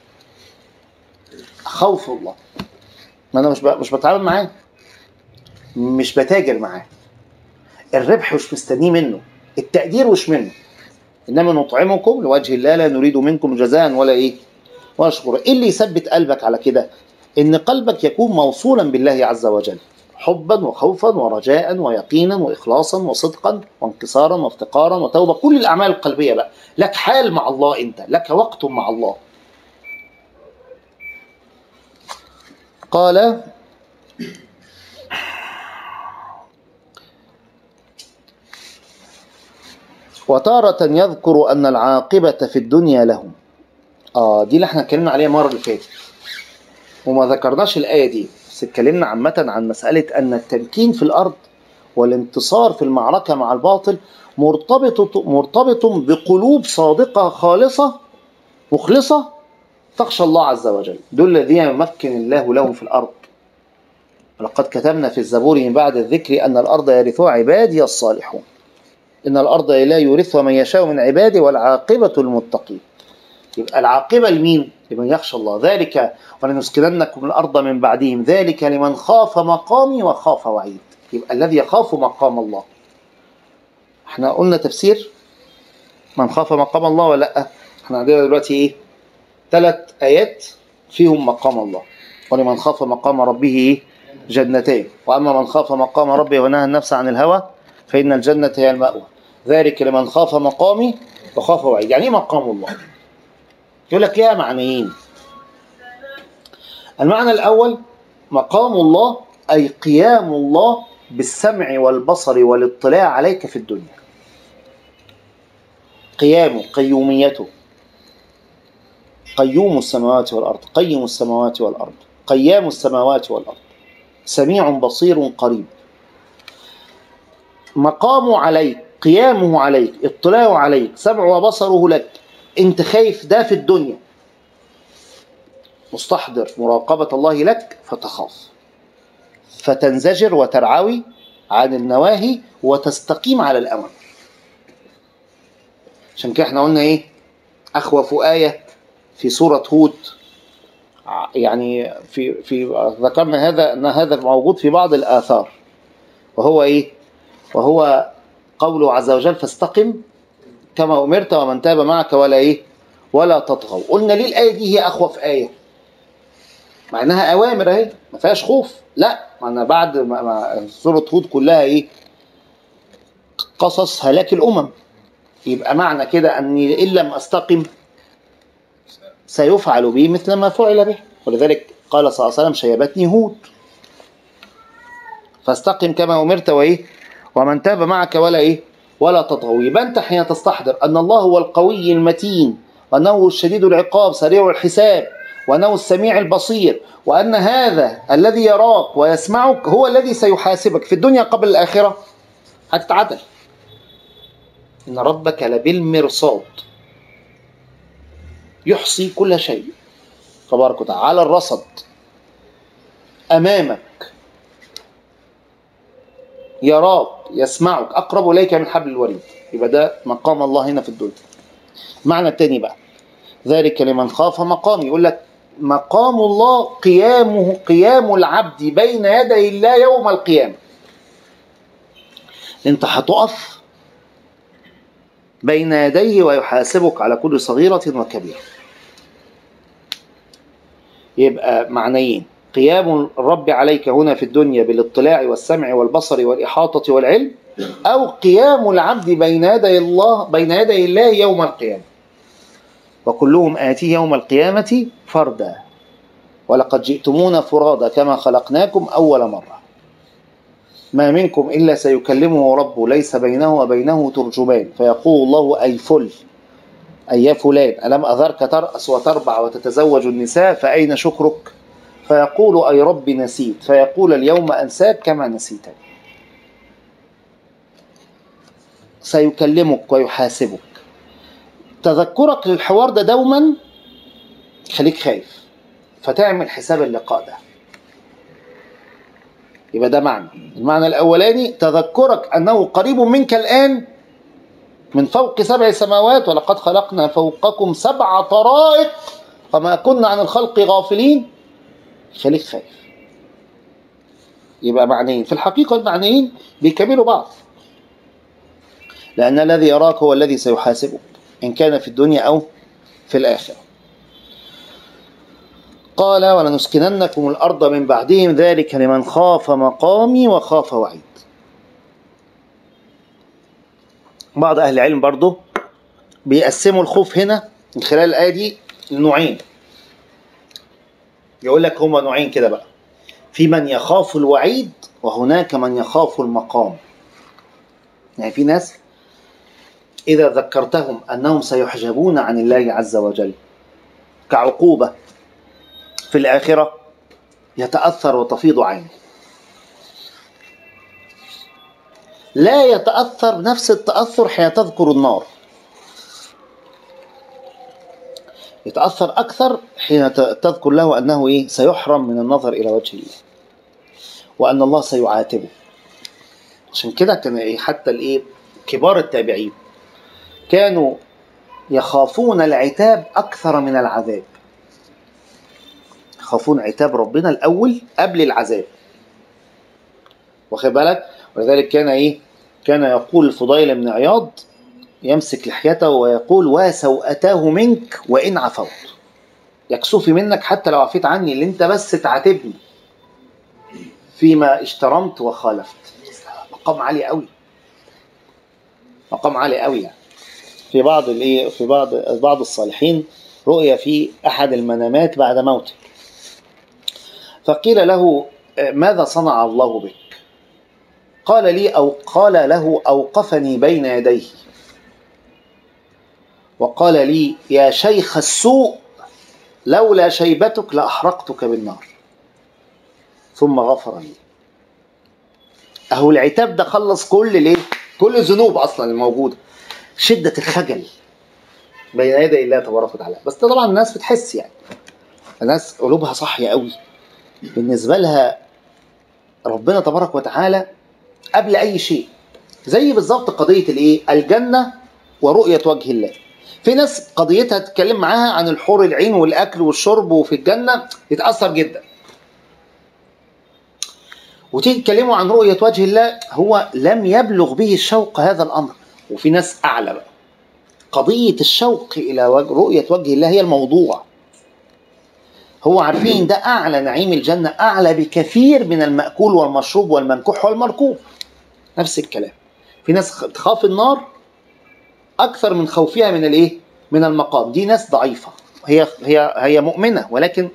خوف الله ما انا مش مش بتعامل معاه مش بتاجر معاه الربح مش مستنيه منه التقدير مش منه انما نطعمكم لوجه الله لا نريد منكم جزاء ولا ايه ولا شكورا ايه اللي يثبت قلبك على كده ان قلبك يكون موصولا بالله عز وجل حبا وخوفا ورجاء ويقينا واخلاصا وصدقا وانكسارا وافتقارا وتوبه كل الاعمال القلبيه بقى لك حال مع الله انت لك وقت مع الله قال وتارة يذكر أن العاقبة في الدنيا لهم آه دي اللي احنا اتكلمنا عليها المرة اللي فاتت وما ذكرناش الآية دي بس اتكلمنا عامة عن مسألة أن التمكين في الأرض والانتصار في المعركة مع الباطل مرتبط مرتبط بقلوب صادقة خالصة مخلصة تخشى الله عز وجل دول الذين يمكن الله لهم في الأرض ولقد كتبنا في الزبور من بعد الذكر أن الأرض يرثها عبادي الصالحون إن الأرض لا يورثها من يشاء من عباده والعاقبة المتقين يبقى العاقبة لمين؟ لمن يخشى الله ذلك ولنسكننكم الأرض من بعدهم ذلك لمن خاف مقامي وخاف وعيد يبقى الذي يخاف مقام الله احنا قلنا تفسير من خاف مقام الله ولا لا احنا عندنا دلوقتي ايه ثلاث آيات فيهم مقام الله ولمن خاف مقام ربه ايه جنتين وأما من خاف مقام ربه ونهى النفس عن الهوى فإن الجنة هي المأوى ذلك لمن خاف مقامي وخاف وعيد يعني ايه مقام الله يقول لك ليها معنيين المعنى الأول مقام الله أي قيام الله بالسمع والبصر والاطلاع عليك في الدنيا قيامه قيوميته قيوم السماوات والأرض قيم السماوات والأرض قيام السماوات والأرض سميع بصير قريب مقامه عليك قيامه عليك اطلاعه عليك سمعه وبصره لك انت خايف ده في الدنيا مستحضر مراقبة الله لك فتخاف فتنزجر وترعوي عن النواهي وتستقيم على الأمر عشان كده احنا قلنا ايه أخوف آية في سورة هود يعني في في ذكرنا هذا ان هذا موجود في بعض الآثار وهو ايه وهو قوله عز وجل فاستقم كما أمرت ومن تاب معك ولا إيه ولا تطغوا قلنا ليه الآية دي هي أخوف آية مع إنها أوامر أهي ما فيهاش خوف لا معنى بعد ما ما سورة هود كلها إيه قصص هلاك الأمم يبقى معنى كده أني إن لم أستقم سيفعل بي مثل ما فعل به ولذلك قال صلى الله عليه وسلم شيبتني هود فاستقم كما أمرت وإيه ومن تاب معك ولا ايه ولا تطغوا يبقى انت حين تستحضر ان الله هو القوي المتين وانه الشديد العقاب سريع الحساب وانه السميع البصير وان هذا الذي يراك ويسمعك هو الذي سيحاسبك في الدنيا قبل الاخره هتتعدل ان ربك لبالمرصاد يحصي كل شيء تبارك وتعالى على الرصد امامك يراك يسمعك اقرب اليك من حبل الوريد يبقى ده مقام الله هنا في الدنيا معنى التاني بقى ذلك لمن خاف مقامي يقول لك مقام الله قيامه قيام العبد بين يدي الله يوم القيامه انت هتقف بين يديه ويحاسبك على كل صغيره وكبيره يبقى معنيين قيام الرب عليك هنا في الدنيا بالاطلاع والسمع والبصر والإحاطة والعلم أو قيام العبد بين يدي الله بين يدي الله يوم القيامة وكلهم آتيه يوم القيامة فردا ولقد جئتمونا فرادا كما خلقناكم أول مرة ما منكم إلا سيكلمه ربه ليس بينه وبينه ترجمان فيقول الله أي فل أي يا فلان ألم أذرك ترأس وتربع وتتزوج النساء فأين شكرك فيقول أي رب نسيت فيقول اليوم أنساك كما نسيتني سيكلمك ويحاسبك تذكرك للحوار ده دوما خليك خايف فتعمل حساب اللقاء ده يبقى ده معنى المعنى الأولاني تذكرك أنه قريب منك الآن من فوق سبع سماوات ولقد خلقنا فوقكم سبع طرائق وما كنا عن الخلق غافلين خليك خايف يبقى معنيين في الحقيقة المعنيين بيكملوا بعض لأن الذي يراك هو الذي سيحاسبك إن كان في الدنيا أو في الآخرة قال ولنسكننكم الأرض من بعدهم ذلك لمن خاف مقامي وخاف وعيد بعض أهل العلم برضه بيقسموا الخوف هنا من خلال الآية دي لنوعين يقول لك هما نوعين كده بقى في من يخاف الوعيد وهناك من يخاف المقام يعني في ناس إذا ذكرتهم أنهم سيحجبون عن الله عز وجل كعقوبة في الآخرة يتأثر وتفيض عينه لا يتأثر نفس التأثر حين تذكر النار يتأثر أكثر حين تذكر له أنه إيه سيحرم من النظر إلى وجه الله وأن الله سيعاتبه عشان كده كان إيه حتى الإيه كبار التابعين كانوا يخافون العتاب أكثر من العذاب يخافون عتاب ربنا الأول قبل العذاب واخد بالك ولذلك كان إيه كان يقول الفضيل بن عياض يمسك لحيته ويقول وسوءتاه منك وإن عفوت يكسوفي منك حتى لو عفيت عني اللي انت بس تعاتبني فيما اشترمت وخالفت مقام عالي قوي مقام عالي قوي يعني في بعض الايه في بعض بعض الصالحين رؤيا في احد المنامات بعد موته فقيل له ماذا صنع الله بك قال لي او قال له اوقفني بين يديه وقال لي يا شيخ السوء لولا شيبتك لاحرقتك بالنار ثم غفر لي اهو العتاب ده خلص كل ليه كل الذنوب اصلا الموجوده شده الخجل بين يدي الله تبارك وتعالى بس طبعا الناس بتحس يعني الناس قلوبها صاحيه قوي بالنسبه لها ربنا تبارك وتعالى قبل اي شيء زي بالظبط قضيه الايه الجنه ورؤيه وجه الله في ناس قضيتها تتكلم معاها عن الحور العين والاكل والشرب وفي الجنه يتاثر جدا وتيجي تكلموا عن رؤيه وجه الله هو لم يبلغ به الشوق هذا الامر وفي ناس اعلى بقى قضيه الشوق الى وجه رؤيه وجه الله هي الموضوع هو عارفين ده اعلى نعيم الجنه اعلى بكثير من الماكول والمشروب والمنكوح والمركوب نفس الكلام في ناس تخاف النار اكثر من خوفها من الايه من المقام دي ناس ضعيفه هي هي هي مؤمنه ولكن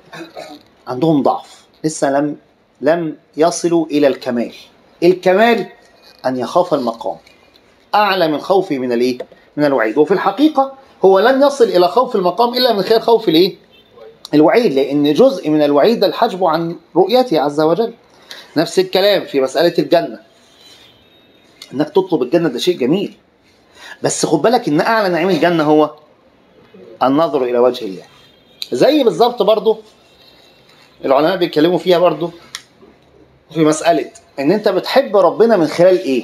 عندهم ضعف لسه لم لم يصلوا الى الكمال الكمال أن يخاف المقام أعلى من خوفه من الإيه؟ من الوعيد وفي الحقيقة هو لن يصل إلى خوف المقام إلا من خلال خوف الإيه؟ الوعيد لأن جزء من الوعيد الحجب عن رؤيته عز وجل نفس الكلام في مسألة الجنة إنك تطلب الجنة ده شيء جميل بس خد بالك إن أعلى نعيم الجنة هو النظر إلى وجه الله زي بالظبط برضه العلماء بيتكلموا فيها برضه في مسألة إن أنت بتحب ربنا من خلال إيه؟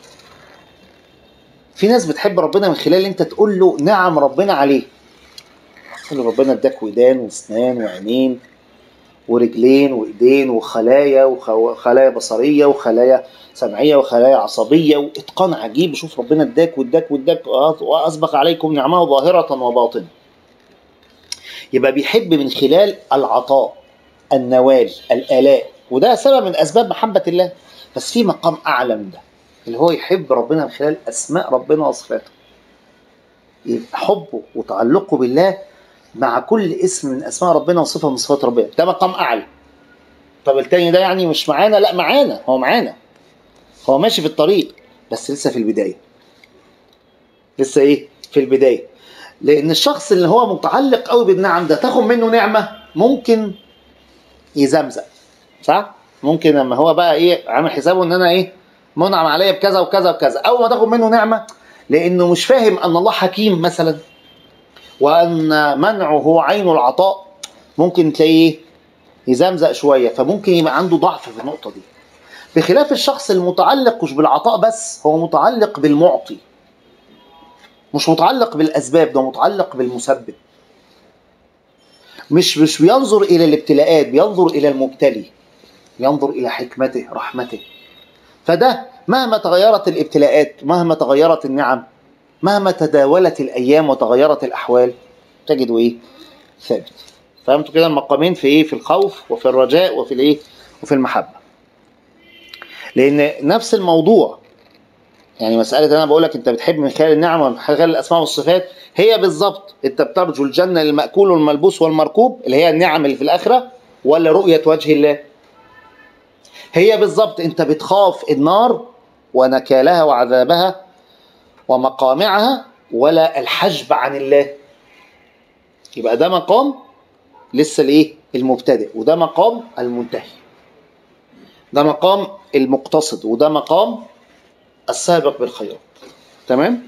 في ناس بتحب ربنا من خلال أنت تقول له نعم ربنا عليه تقول له ربنا اداك ودان واسنان وعينين ورجلين وايدين وخلايا وخلايا بصريه وخلايا سمعيه وخلايا عصبيه واتقان عجيب شوف ربنا اداك واداك واداك واسبق عليكم نعمه ظاهره وباطنه يبقى بيحب من خلال العطاء النوال الالاء وده سبب من اسباب محبه الله بس في مقام اعلى من ده اللي هو يحب ربنا من خلال اسماء ربنا وصفاته يبقى حبه وتعلقه بالله مع كل اسم من اسماء ربنا وصفه من صفات ربنا ده مقام اعلى طب التاني ده يعني مش معانا لا معانا هو معانا هو ماشي في الطريق بس لسه في البدايه لسه ايه في البدايه لان الشخص اللي هو متعلق قوي بالنعم ده تاخد منه نعمه ممكن يزمزق صح ممكن لما هو بقى ايه عامل حسابه ان انا ايه منعم عليا بكذا وكذا وكذا اول ما تاخد منه نعمه لانه مش فاهم ان الله حكيم مثلا وان منعه هو عين العطاء ممكن تلاقيه يزمزق شويه فممكن يبقى عنده ضعف في النقطه دي بخلاف الشخص المتعلق مش بالعطاء بس هو متعلق بالمعطي مش متعلق بالاسباب ده متعلق بالمسبب مش مش بينظر الى الابتلاءات بينظر الى المبتلي ينظر الى حكمته رحمته فده مهما تغيرت الابتلاءات مهما تغيرت النعم مهما تداولت الايام وتغيرت الاحوال تجد ايه ثابت فهمتوا كده المقامين في ايه في الخوف وفي الرجاء وفي الايه وفي المحبه لان نفس الموضوع يعني مساله انا بقول لك انت بتحب من خلال النعم ومن خلال الاسماء والصفات هي بالظبط انت بترجو الجنه للماكول والملبوس والمركوب اللي هي النعم اللي في الاخره ولا رؤيه وجه الله هي بالظبط انت بتخاف النار ونكالها وعذابها ومقامعها ولا الحجب عن الله يبقى ده مقام لسه الايه المبتدئ وده مقام المنتهي ده مقام المقتصد وده مقام السابق بالخيرات تمام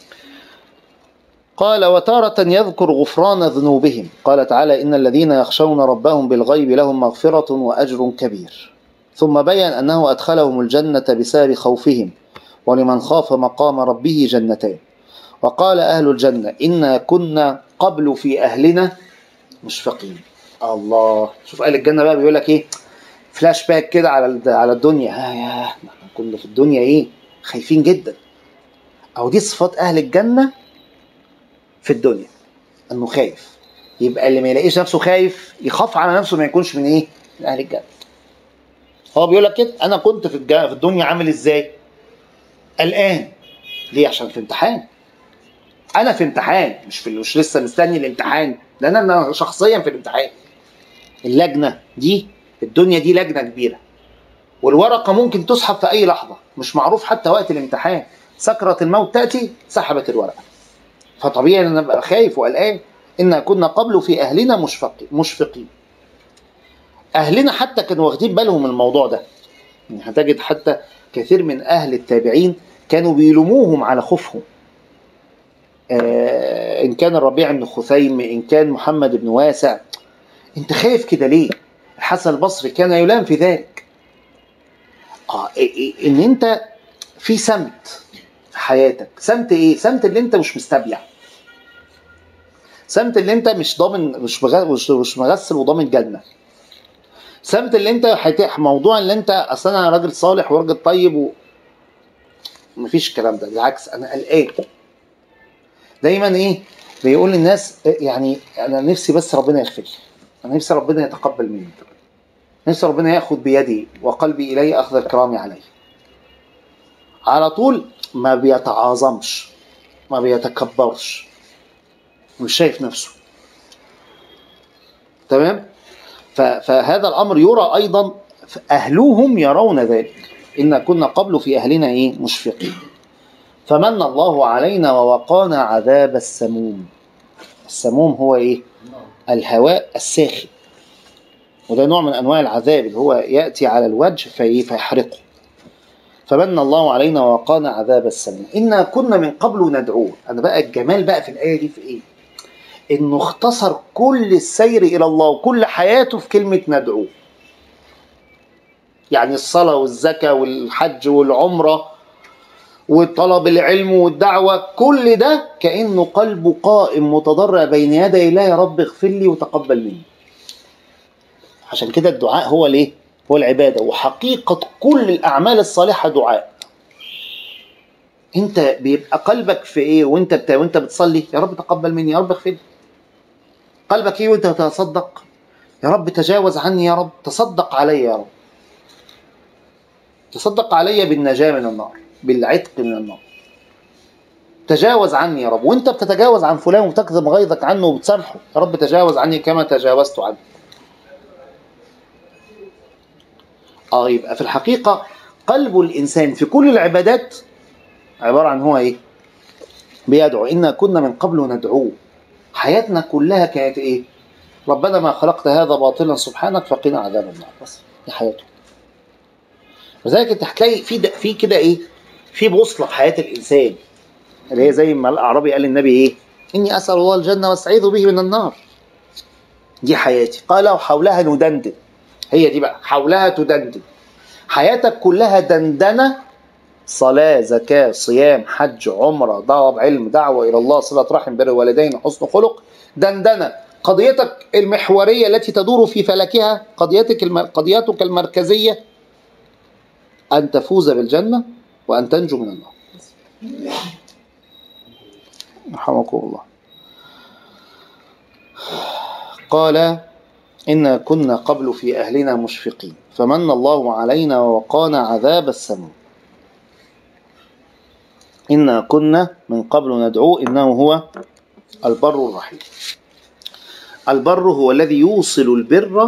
قال وتارة يذكر غفران ذنوبهم قال تعالى إن الذين يخشون ربهم بالغيب لهم مغفرة وأجر كبير ثم بين أنه أدخلهم الجنة بسبب خوفهم ولمن خاف مقام ربه جنتان وقال أهل الجنة إنا كنا قبل في أهلنا مشفقين الله شوف أهل الجنة بقى بيقول لك إيه فلاش باك كده على على الدنيا ها يا كنا في الدنيا إيه خايفين جدا أو دي صفات أهل الجنة في الدنيا إنه خايف يبقى اللي ما يلاقيش نفسه خايف يخاف على نفسه ما يكونش من إيه من أهل الجنة هو بيقول لك كده أنا كنت في الجنة في الدنيا عامل إزاي قلقان ليه عشان في امتحان انا في امتحان مش في مش لسه مستني الامتحان لان انا شخصيا في الامتحان اللجنه دي الدنيا دي لجنه كبيره والورقه ممكن تسحب في اي لحظه مش معروف حتى وقت الامتحان سكره الموت تاتي سحبت الورقه فطبيعي ان ابقى خايف وقلقان إنا كنا قبل في اهلنا مشفقين مشفقين اهلنا حتى كانوا واخدين بالهم من الموضوع ده يعني هتجد حتى كثير من أهل التابعين كانوا بيلوموهم على خوفهم آه إن كان الربيع بن خثيم إن كان محمد بن واسع أنت خايف كده ليه الحسن البصري كان يلام في ذلك آه إن أنت في سمت في حياتك سمت إيه سمت اللي أنت مش مستبيع سمت اللي أنت مش ضامن مش مش مغسل وضامن جنة سمت اللي انت هتح موضوع اللي انت اصل انا راجل صالح وراجل طيب و... مفيش الكلام ده بالعكس انا قلقان دايما ايه بيقول للناس يعني انا نفسي بس ربنا يغفر لي انا نفسي ربنا يتقبل مني نفسي ربنا ياخد بيدي وقلبي اليه اخذ الكرام عليه على طول ما بيتعاظمش ما بيتكبرش مش شايف نفسه تمام فهذا الامر يرى ايضا اهلهم يرون ذلك إنا كنا قبل في أهلنا إيه مشفقين فمن الله علينا ووقانا عذاب السموم السموم هو إيه الهواء الساخن وده نوع من أنواع العذاب اللي هو يأتي على الوجه في فيحرقه فمن الله علينا ووقانا عذاب السموم إنا كنا من قبل ندعوه أنا بقى الجمال بقى في الآية دي في إيه إنه اختصر كل السير إلى الله وكل حياته في كلمة ندعوه يعني الصلاة والزكاة والحج والعمرة وطلب العلم والدعوة كل ده كأنه قلبه قائم متضرع بين يدي الله يا رب اغفر لي وتقبل مني عشان كده الدعاء هو الايه؟ هو العبادة وحقيقة كل الأعمال الصالحة دعاء انت بيبقى قلبك في ايه وانت بت... وانت بتصلي يا رب تقبل مني يا رب اغفر لي قلبك ايه وانت تتصدق يا رب تجاوز عني يا رب تصدق علي يا رب تصدق علي بالنجاة من النار بالعتق من النار تجاوز عني يا رب وانت بتتجاوز عن فلان وتكظم غيظك عنه وبتسامحه يا رب تجاوز عني كما تجاوزت عنه اه يبقى في الحقيقة قلب الإنسان في كل العبادات عبارة عن هو إيه؟ بيدعو إنا كنا من قبل ندعوه حياتنا كلها كانت إيه؟ ربنا ما خلقت هذا باطلا سبحانك فقنا عذاب النار بس دي حياته لذلك انت هتلاقي في د- في كده ايه؟ في بوصله في حياه الانسان اللي هي زي ما الاعرابي قال للنبي ايه؟ اني اسال الله الجنه واستعيذ به من النار. دي حياتي قال وحولها ندندن هي دي بقى حولها تدندن حياتك كلها دندنه صلاة زكاة صيام حج عمرة طلب علم دعوة إلى الله صلة رحم بر الوالدين حسن خلق دندنة قضيتك المحورية التي تدور في فلكها قضيتك الم... قضيتك المركزية أن تفوز بالجنة وأن تنجو من النار رحمكم الله قال إنا كنا قبل في أهلنا مشفقين فمن الله علينا ووقانا عذاب السموم إنا كنا من قبل ندعوه إنه هو البر الرحيم البر هو الذي يوصل البر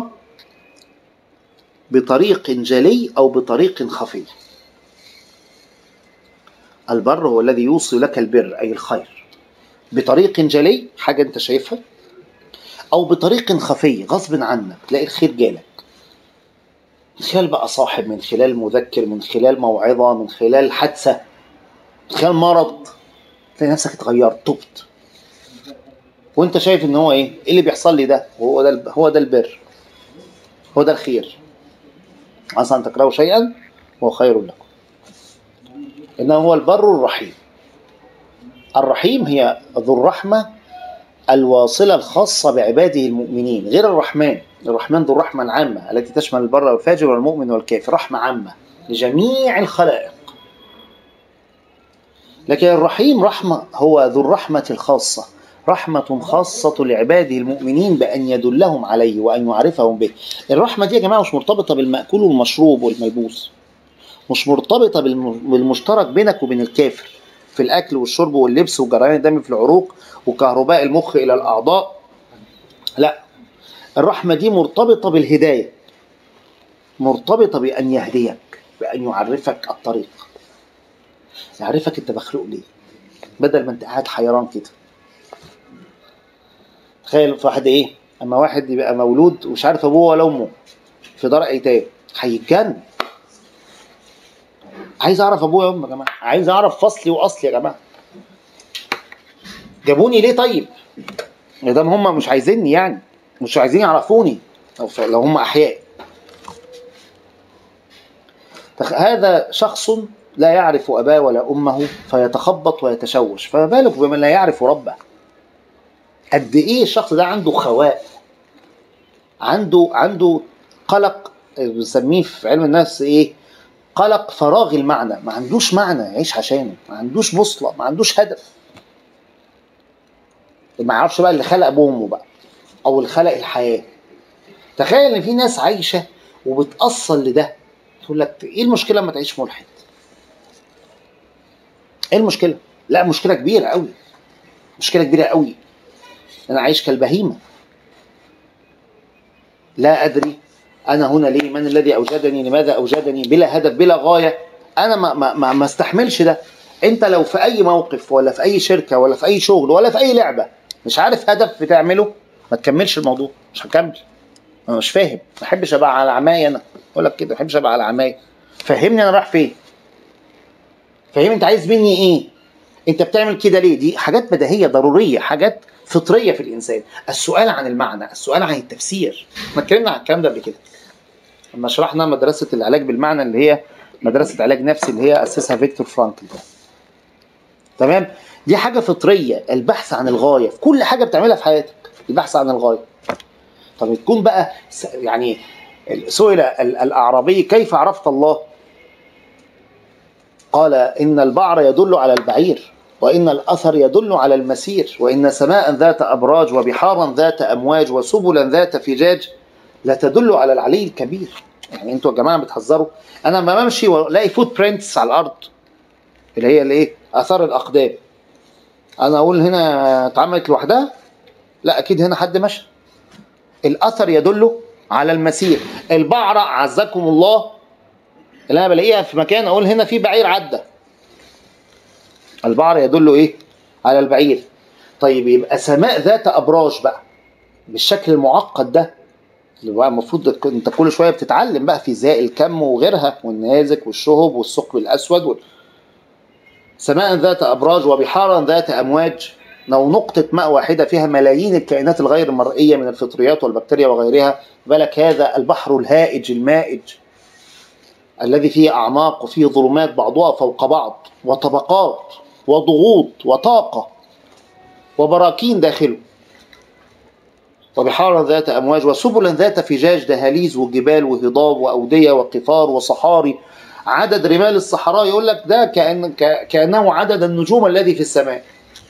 بطريق جلي أو بطريق خفي البر هو الذي يوصل لك البر أي الخير بطريق جلي حاجة أنت شايفها أو بطريق خفي غصب عنك تلاقي الخير جالك من خلال بقى صاحب من خلال مذكر من خلال موعظة من خلال حادثة من خلال مرض تلاقي نفسك اتغيرت تبت وانت شايف ان هو ايه ايه اللي بيحصل لي ده هو ده الب- هو ده البر هو ده الخير عسى ان تكرهوا شيئا وهو خير لكم انه هو البر الرحيم الرحيم هي ذو الرحمه الواصله الخاصه بعباده المؤمنين غير الرحمن الرحمن ذو الرحمه العامه التي تشمل البر والفاجر والمؤمن والكافر رحمه عامه لجميع الخلائق لكن الرحيم رحمه هو ذو الرحمه الخاصه رحمة خاصة لعباده المؤمنين بأن يدلهم عليه وأن يعرفهم به الرحمة دي يا جماعة مش مرتبطة بالمأكول والمشروب والملبوس مش مرتبطة بالم- بالمشترك بينك وبين الكافر في الأكل والشرب واللبس وجريان الدم في العروق وكهرباء المخ إلى الأعضاء لا الرحمة دي مرتبطة بالهداية مرتبطة بأن يهديك بأن يعرفك الطريق يعرفك أنت مخلوق ليه بدل ما أنت قاعد حيران كده تخيل في واحد ايه اما واحد يبقى مولود ومش عارف ابوه ولا امه في دار ايتام هيتجنن عايز اعرف ابويا وامي يا جماعه عايز اعرف فصلي واصلي يا جماعه جابوني ليه طيب ما دام هم مش عايزيني يعني مش عايزين يعرفوني لو- لو هم احياء تخ- هذا شخص لا يعرف اباه ولا امه فيتخبط ويتشوش فما بالك بمن لا يعرف ربه قد ايه الشخص ده عنده خواء عنده عنده قلق بنسميه في علم النفس ايه قلق فراغ المعنى ما عندوش معنى يعيش عشانه ما عندوش بوصله ما عندوش هدف ما يعرفش بقى اللي خلق ابوه وامه بقى او اللي خلق الحياه تخيل ان في ناس عايشه وبتأصل لده تقول لك ايه المشكله لما تعيش ملحد ايه المشكله لا مشكله كبيره قوي مشكله كبيره قوي انا عايش كالبهيمه لا ادري انا هنا ليه من الذي اوجدني لماذا اوجدني بلا هدف بلا غايه انا ما ما ما, ما استحملش ده انت لو في اي موقف ولا في اي شركه ولا في اي شغل ولا في اي لعبه مش عارف هدف بتعمله ما تكملش الموضوع مش هكمل انا مش فاهم ما بحبش ابقى على عماية انا اقول لك كده ما بحبش ابقى على عماية فهمني انا رايح فين فهمني انت عايز مني ايه انت بتعمل كده ليه دي حاجات بديهيه ضروريه حاجات فطريه في الانسان السؤال عن المعنى السؤال عن التفسير ما اتكلمنا عن الكلام ده قبل كده لما شرحنا مدرسه العلاج بالمعنى اللي هي مدرسه علاج نفسي اللي هي اسسها فيكتور فرانكل تمام دي حاجه فطريه البحث عن الغايه في كل حاجه بتعملها في حياتك البحث عن الغايه طب تكون بقى س- يعني سئل ال- الاعرابي كيف عرفت الله قال ان البعر يدل على البعير وان الاثر يدل على المسير وان سماء ذات ابراج وبحارا ذات امواج وسبلا ذات فجاج لا تدل على العلي الكبير يعني انتوا يا جماعه بتهزروا انا لما بمشي والاقي فوت برينتس على الارض اللي هي الايه اثار الاقدام انا اقول هنا اتعملت لوحدها لا اكيد هنا حد مشى الاثر يدل على المسير البعرة عزكم الله اللي انا بلاقيها في مكان اقول هنا في بعير عدى البعر يدل ايه على البعير طيب يبقى سماء ذات ابراج بقى بالشكل المعقد ده اللي بقى المفروض تكون- انت كل شويه بتتعلم بقى في زاء الكم وغيرها والنازك والشهب والثقب الاسود وال... سماء ذات ابراج وبحارا ذات امواج لو نقطة ماء واحدة فيها ملايين الكائنات الغير مرئية من الفطريات والبكتيريا وغيرها بالك هذا البحر الهائج المائج الذي فيه أعماق وفيه ظلمات بعضها فوق بعض وطبقات وضغوط وطاقة وبراكين داخله وبحارا ذات أمواج وسبلا ذات فجاج دهاليز وجبال وهضاب وأودية وقفار وصحاري عدد رمال الصحراء يقول لك ده كأن ك- كأنه عدد النجوم الذي في السماء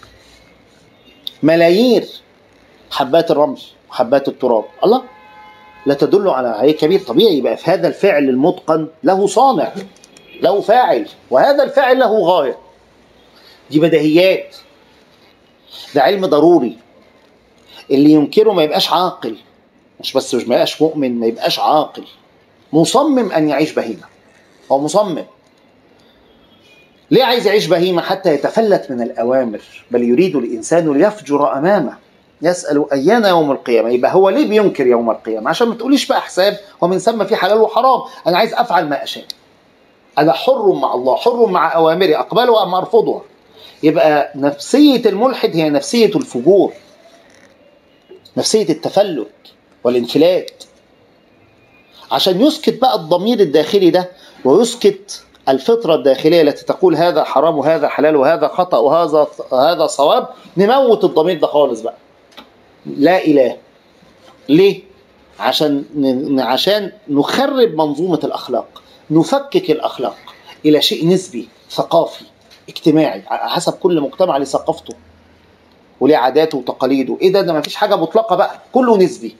ملايير حبات الرمل وحبات التراب الله لا تدل على عي كبير طبيعي يبقى في هذا الفعل المتقن له صانع له فاعل وهذا الفاعل له غاية دي بديهيات ده علم ضروري اللي ينكره ما يبقاش عاقل مش بس مش ما يبقاش مؤمن ما يبقاش عاقل مصمم ان يعيش بهيمه هو مصمم ليه عايز يعيش بهيمه حتى يتفلت من الاوامر بل يريد الانسان ليفجر امامه يسال ايان يوم القيامه يبقى هو ليه بينكر يوم القيامه عشان ما تقوليش بقى حساب ومن ثم في حلال وحرام انا عايز افعل ما اشاء انا حر مع الله حر مع اوامري اقبلها ام ارفضها يبقى نفسيه الملحد هي نفسيه الفجور نفسيه التفلت والانفلات عشان يسكت بقى الضمير الداخلي ده ويسكت الفطرة الداخلية التي تقول هذا حرام وهذا حلال وهذا خطأ وهذا هذا صواب نموت الضمير ده خالص بقى لا إله ليه؟ عشان ن- عشان نخرب منظومة الأخلاق نفكك الأخلاق إلى شيء نسبي ثقافي اجتماعي على حسب كل مجتمع لثقافته وليه عاداته وتقاليده ايه ده ده مفيش حاجه مطلقه بقى كله نسبي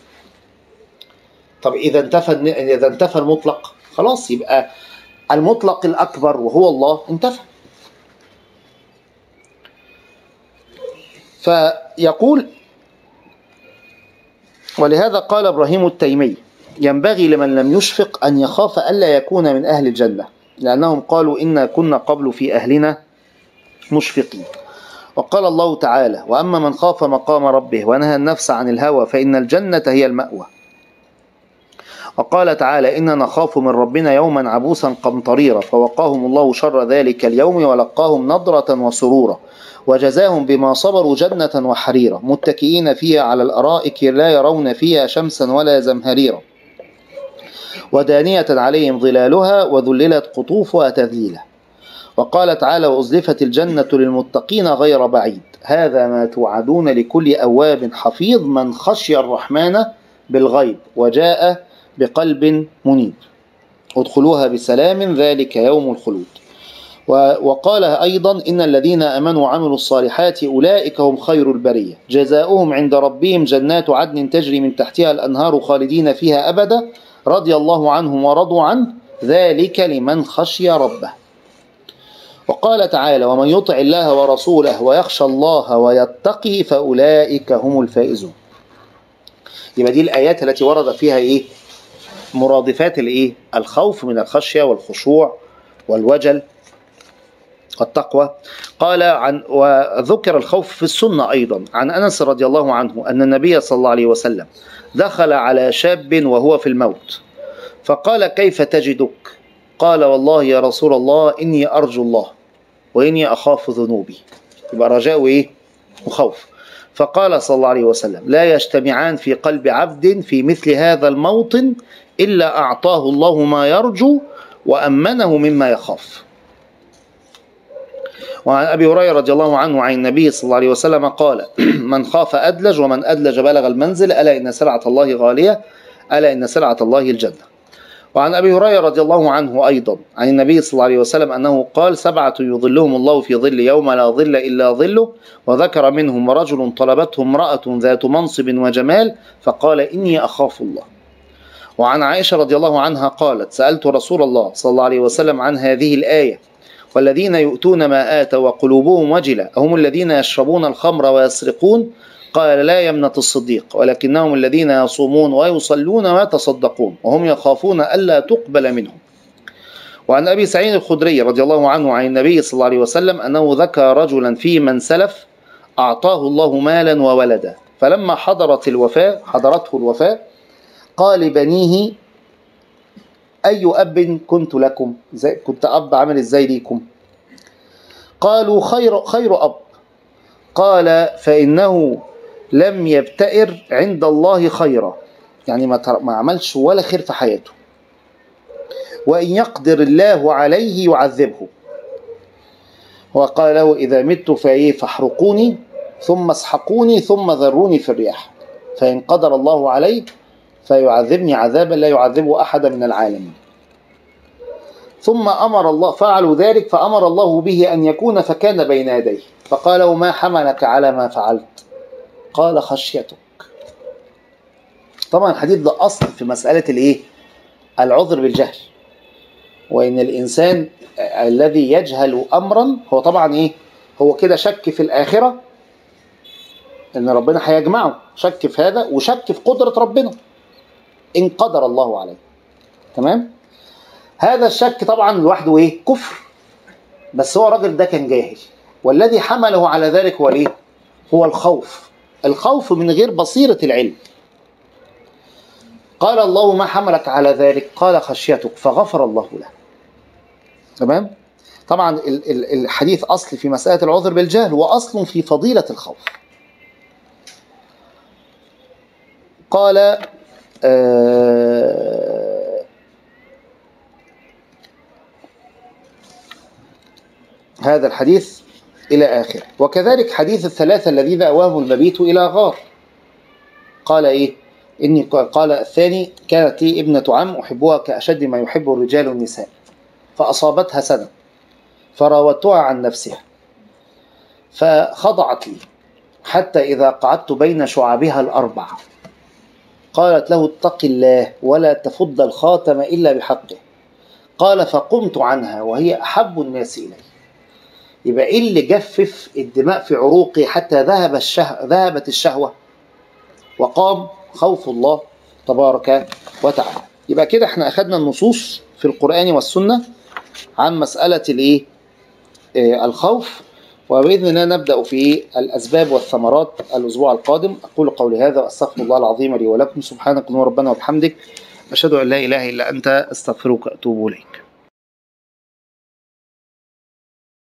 طب اذا انتفى اذا انتفى المطلق خلاص يبقى المطلق الاكبر وهو الله انتفى فيقول ولهذا قال ابراهيم التيمي ينبغي لمن لم يشفق ان يخاف الا يكون من اهل الجنه لانهم قالوا انا كنا قبل في اهلنا مشفقين وقال الله تعالى واما من خاف مقام ربه ونهى النفس عن الهوى فان الجنه هي الماوى وقال تعالى إنا نخاف من ربنا يوما عبوسا قمطريرا فوقاهم الله شر ذلك اليوم ولقاهم نضرة وسرورا وجزاهم بما صبروا جنة وحريرا متكئين فيها على الأرائك لا يرون فيها شمسا ولا زمهريرا ودانية عليهم ظلالها وذللت قطوفها تذليلا وقال تعالى وأزلفت الجنة للمتقين غير بعيد هذا ما توعدون لكل أواب حفيظ من خشي الرحمن بالغيب وجاء بقلب منيب ادخلوها بسلام ذلك يوم الخلود وقال أيضا إن الذين أمنوا وعملوا الصالحات أولئك هم خير البرية جزاؤهم عند ربهم جنات عدن تجري من تحتها الأنهار خالدين فيها أبدا رضي الله عنهم ورضوا عنه ذلك لمن خشي ربه وقال تعالى ومن يطع الله ورسوله ويخشى الله ويتقي فأولئك هم الفائزون يبقى دي الآيات التي ورد فيها إيه مرادفات الايه الخوف من الخشيه والخشوع والوجل التقوى قال عن وذكر الخوف في السنه ايضا عن انس رضي الله عنه ان النبي صلى الله عليه وسلم دخل على شاب وهو في الموت فقال كيف تجدك قال والله يا رسول الله اني ارجو الله واني اخاف ذنوبي يبقى رجاء ايه وخوف فقال صلى الله عليه وسلم لا يجتمعان في قلب عبد في مثل هذا الموطن إلا أعطاه الله ما يرجو وأمنه مما يخاف وعن أبي هريرة رضي الله عنه عن النبي صلى الله عليه وسلم قال من خاف أدلج ومن أدلج بلغ المنزل ألا إن سلعة الله غالية ألا إن سلعة الله الجنة وعن أبي هريرة رضي الله عنه أيضا عن النبي صلى الله عليه وسلم أنه قال سبعة يظلهم الله في ظل يوم لا ظل إلا ظله وذكر منهم رجل طلبته امرأة ذات منصب وجمال فقال إني أخاف الله وعن عائشة رضي الله عنها قالت سألت رسول الله صلى الله عليه وسلم عن هذه الآية والذين يؤتون ما آتوا وقلوبهم وجلة هم الذين يشربون الخمر ويسرقون قال لا يمنة الصديق ولكنهم الذين يصومون ويصلون ويتصدقون وهم يخافون ألا تقبل منهم وعن أبي سعيد الخدري رضي الله عنه عن النبي صلى الله عليه وسلم أنه ذكر رجلا في من سلف أعطاه الله مالا وولدا فلما حضرت الوفاة حضرته الوفاة قال لبنيه أي أب كنت لكم زي كنت أب عامل إزاي ليكم قالوا خير خير أب قال فإنه لم يبتئر عند الله خيرا يعني ما تر- ما عملش ولا خير في حياته وإن يقدر الله عليه يعذبه وقال له إذا مت فإيه فاحرقوني ثم اسحقوني ثم ذروني في الرياح فإن قدر الله علي فيعذبني عذابا لا يعذبه أحدا من العالمين ثم أمر الله فعلوا ذلك فأمر الله به أن يكون فكان بين يديه فقال له ما حملك على ما فعلت قال خشيتك طبعا الحديث ده أصل في مسألة الإيه العذر بالجهل وإن الإنسان الذي يجهل أمرا هو طبعا إيه هو كده شك في الآخرة إن ربنا هيجمعه شك في هذا وشك في قدرة ربنا إن قدر الله عليه تمام هذا الشك طبعا لوحده إيه كفر بس هو الراجل ده كان جاهل والذي حمله على ذلك هو الإيه هو الخوف الخوف من غير بصيرة العلم قال الله ما حملك على ذلك قال خشيتك فغفر الله له تمام طبعا ال- ال- الحديث أصل في مسألة العذر بالجهل وأصل في فضيلة الخوف قال آه هذا الحديث إلى آخره وكذلك حديث الثلاثة الذين أواهم المبيت إلى غار قال إيه إني قال الثاني كانت لي ابنة عم أحبها كأشد ما يحب الرجال النساء فأصابتها سنة فراودتها عن نفسها فخضعت لي حتى إذا قعدت بين شعابها الأربع قالت له اتق الله ولا تفض الخاتم إلا بحقه قال فقمت عنها وهي أحب الناس إلي يبقى إيه اللي جفف الدماء في عروقي حتى ذهب الشه... ذهبت الشهوة وقام خوف الله تبارك وتعالى يبقى كده احنا أخذنا النصوص في القرآن والسنة عن مسألة الإيه آه، الخوف وبإذن الله نبدأ في الأسباب والثمرات الأسبوع القادم أقول قولي هذا وأستغفر الله العظيم لي ولكم سبحانك اللهم ربنا وبحمدك أشهد أن لا إله إلا أنت أستغفرك وأتوب إليك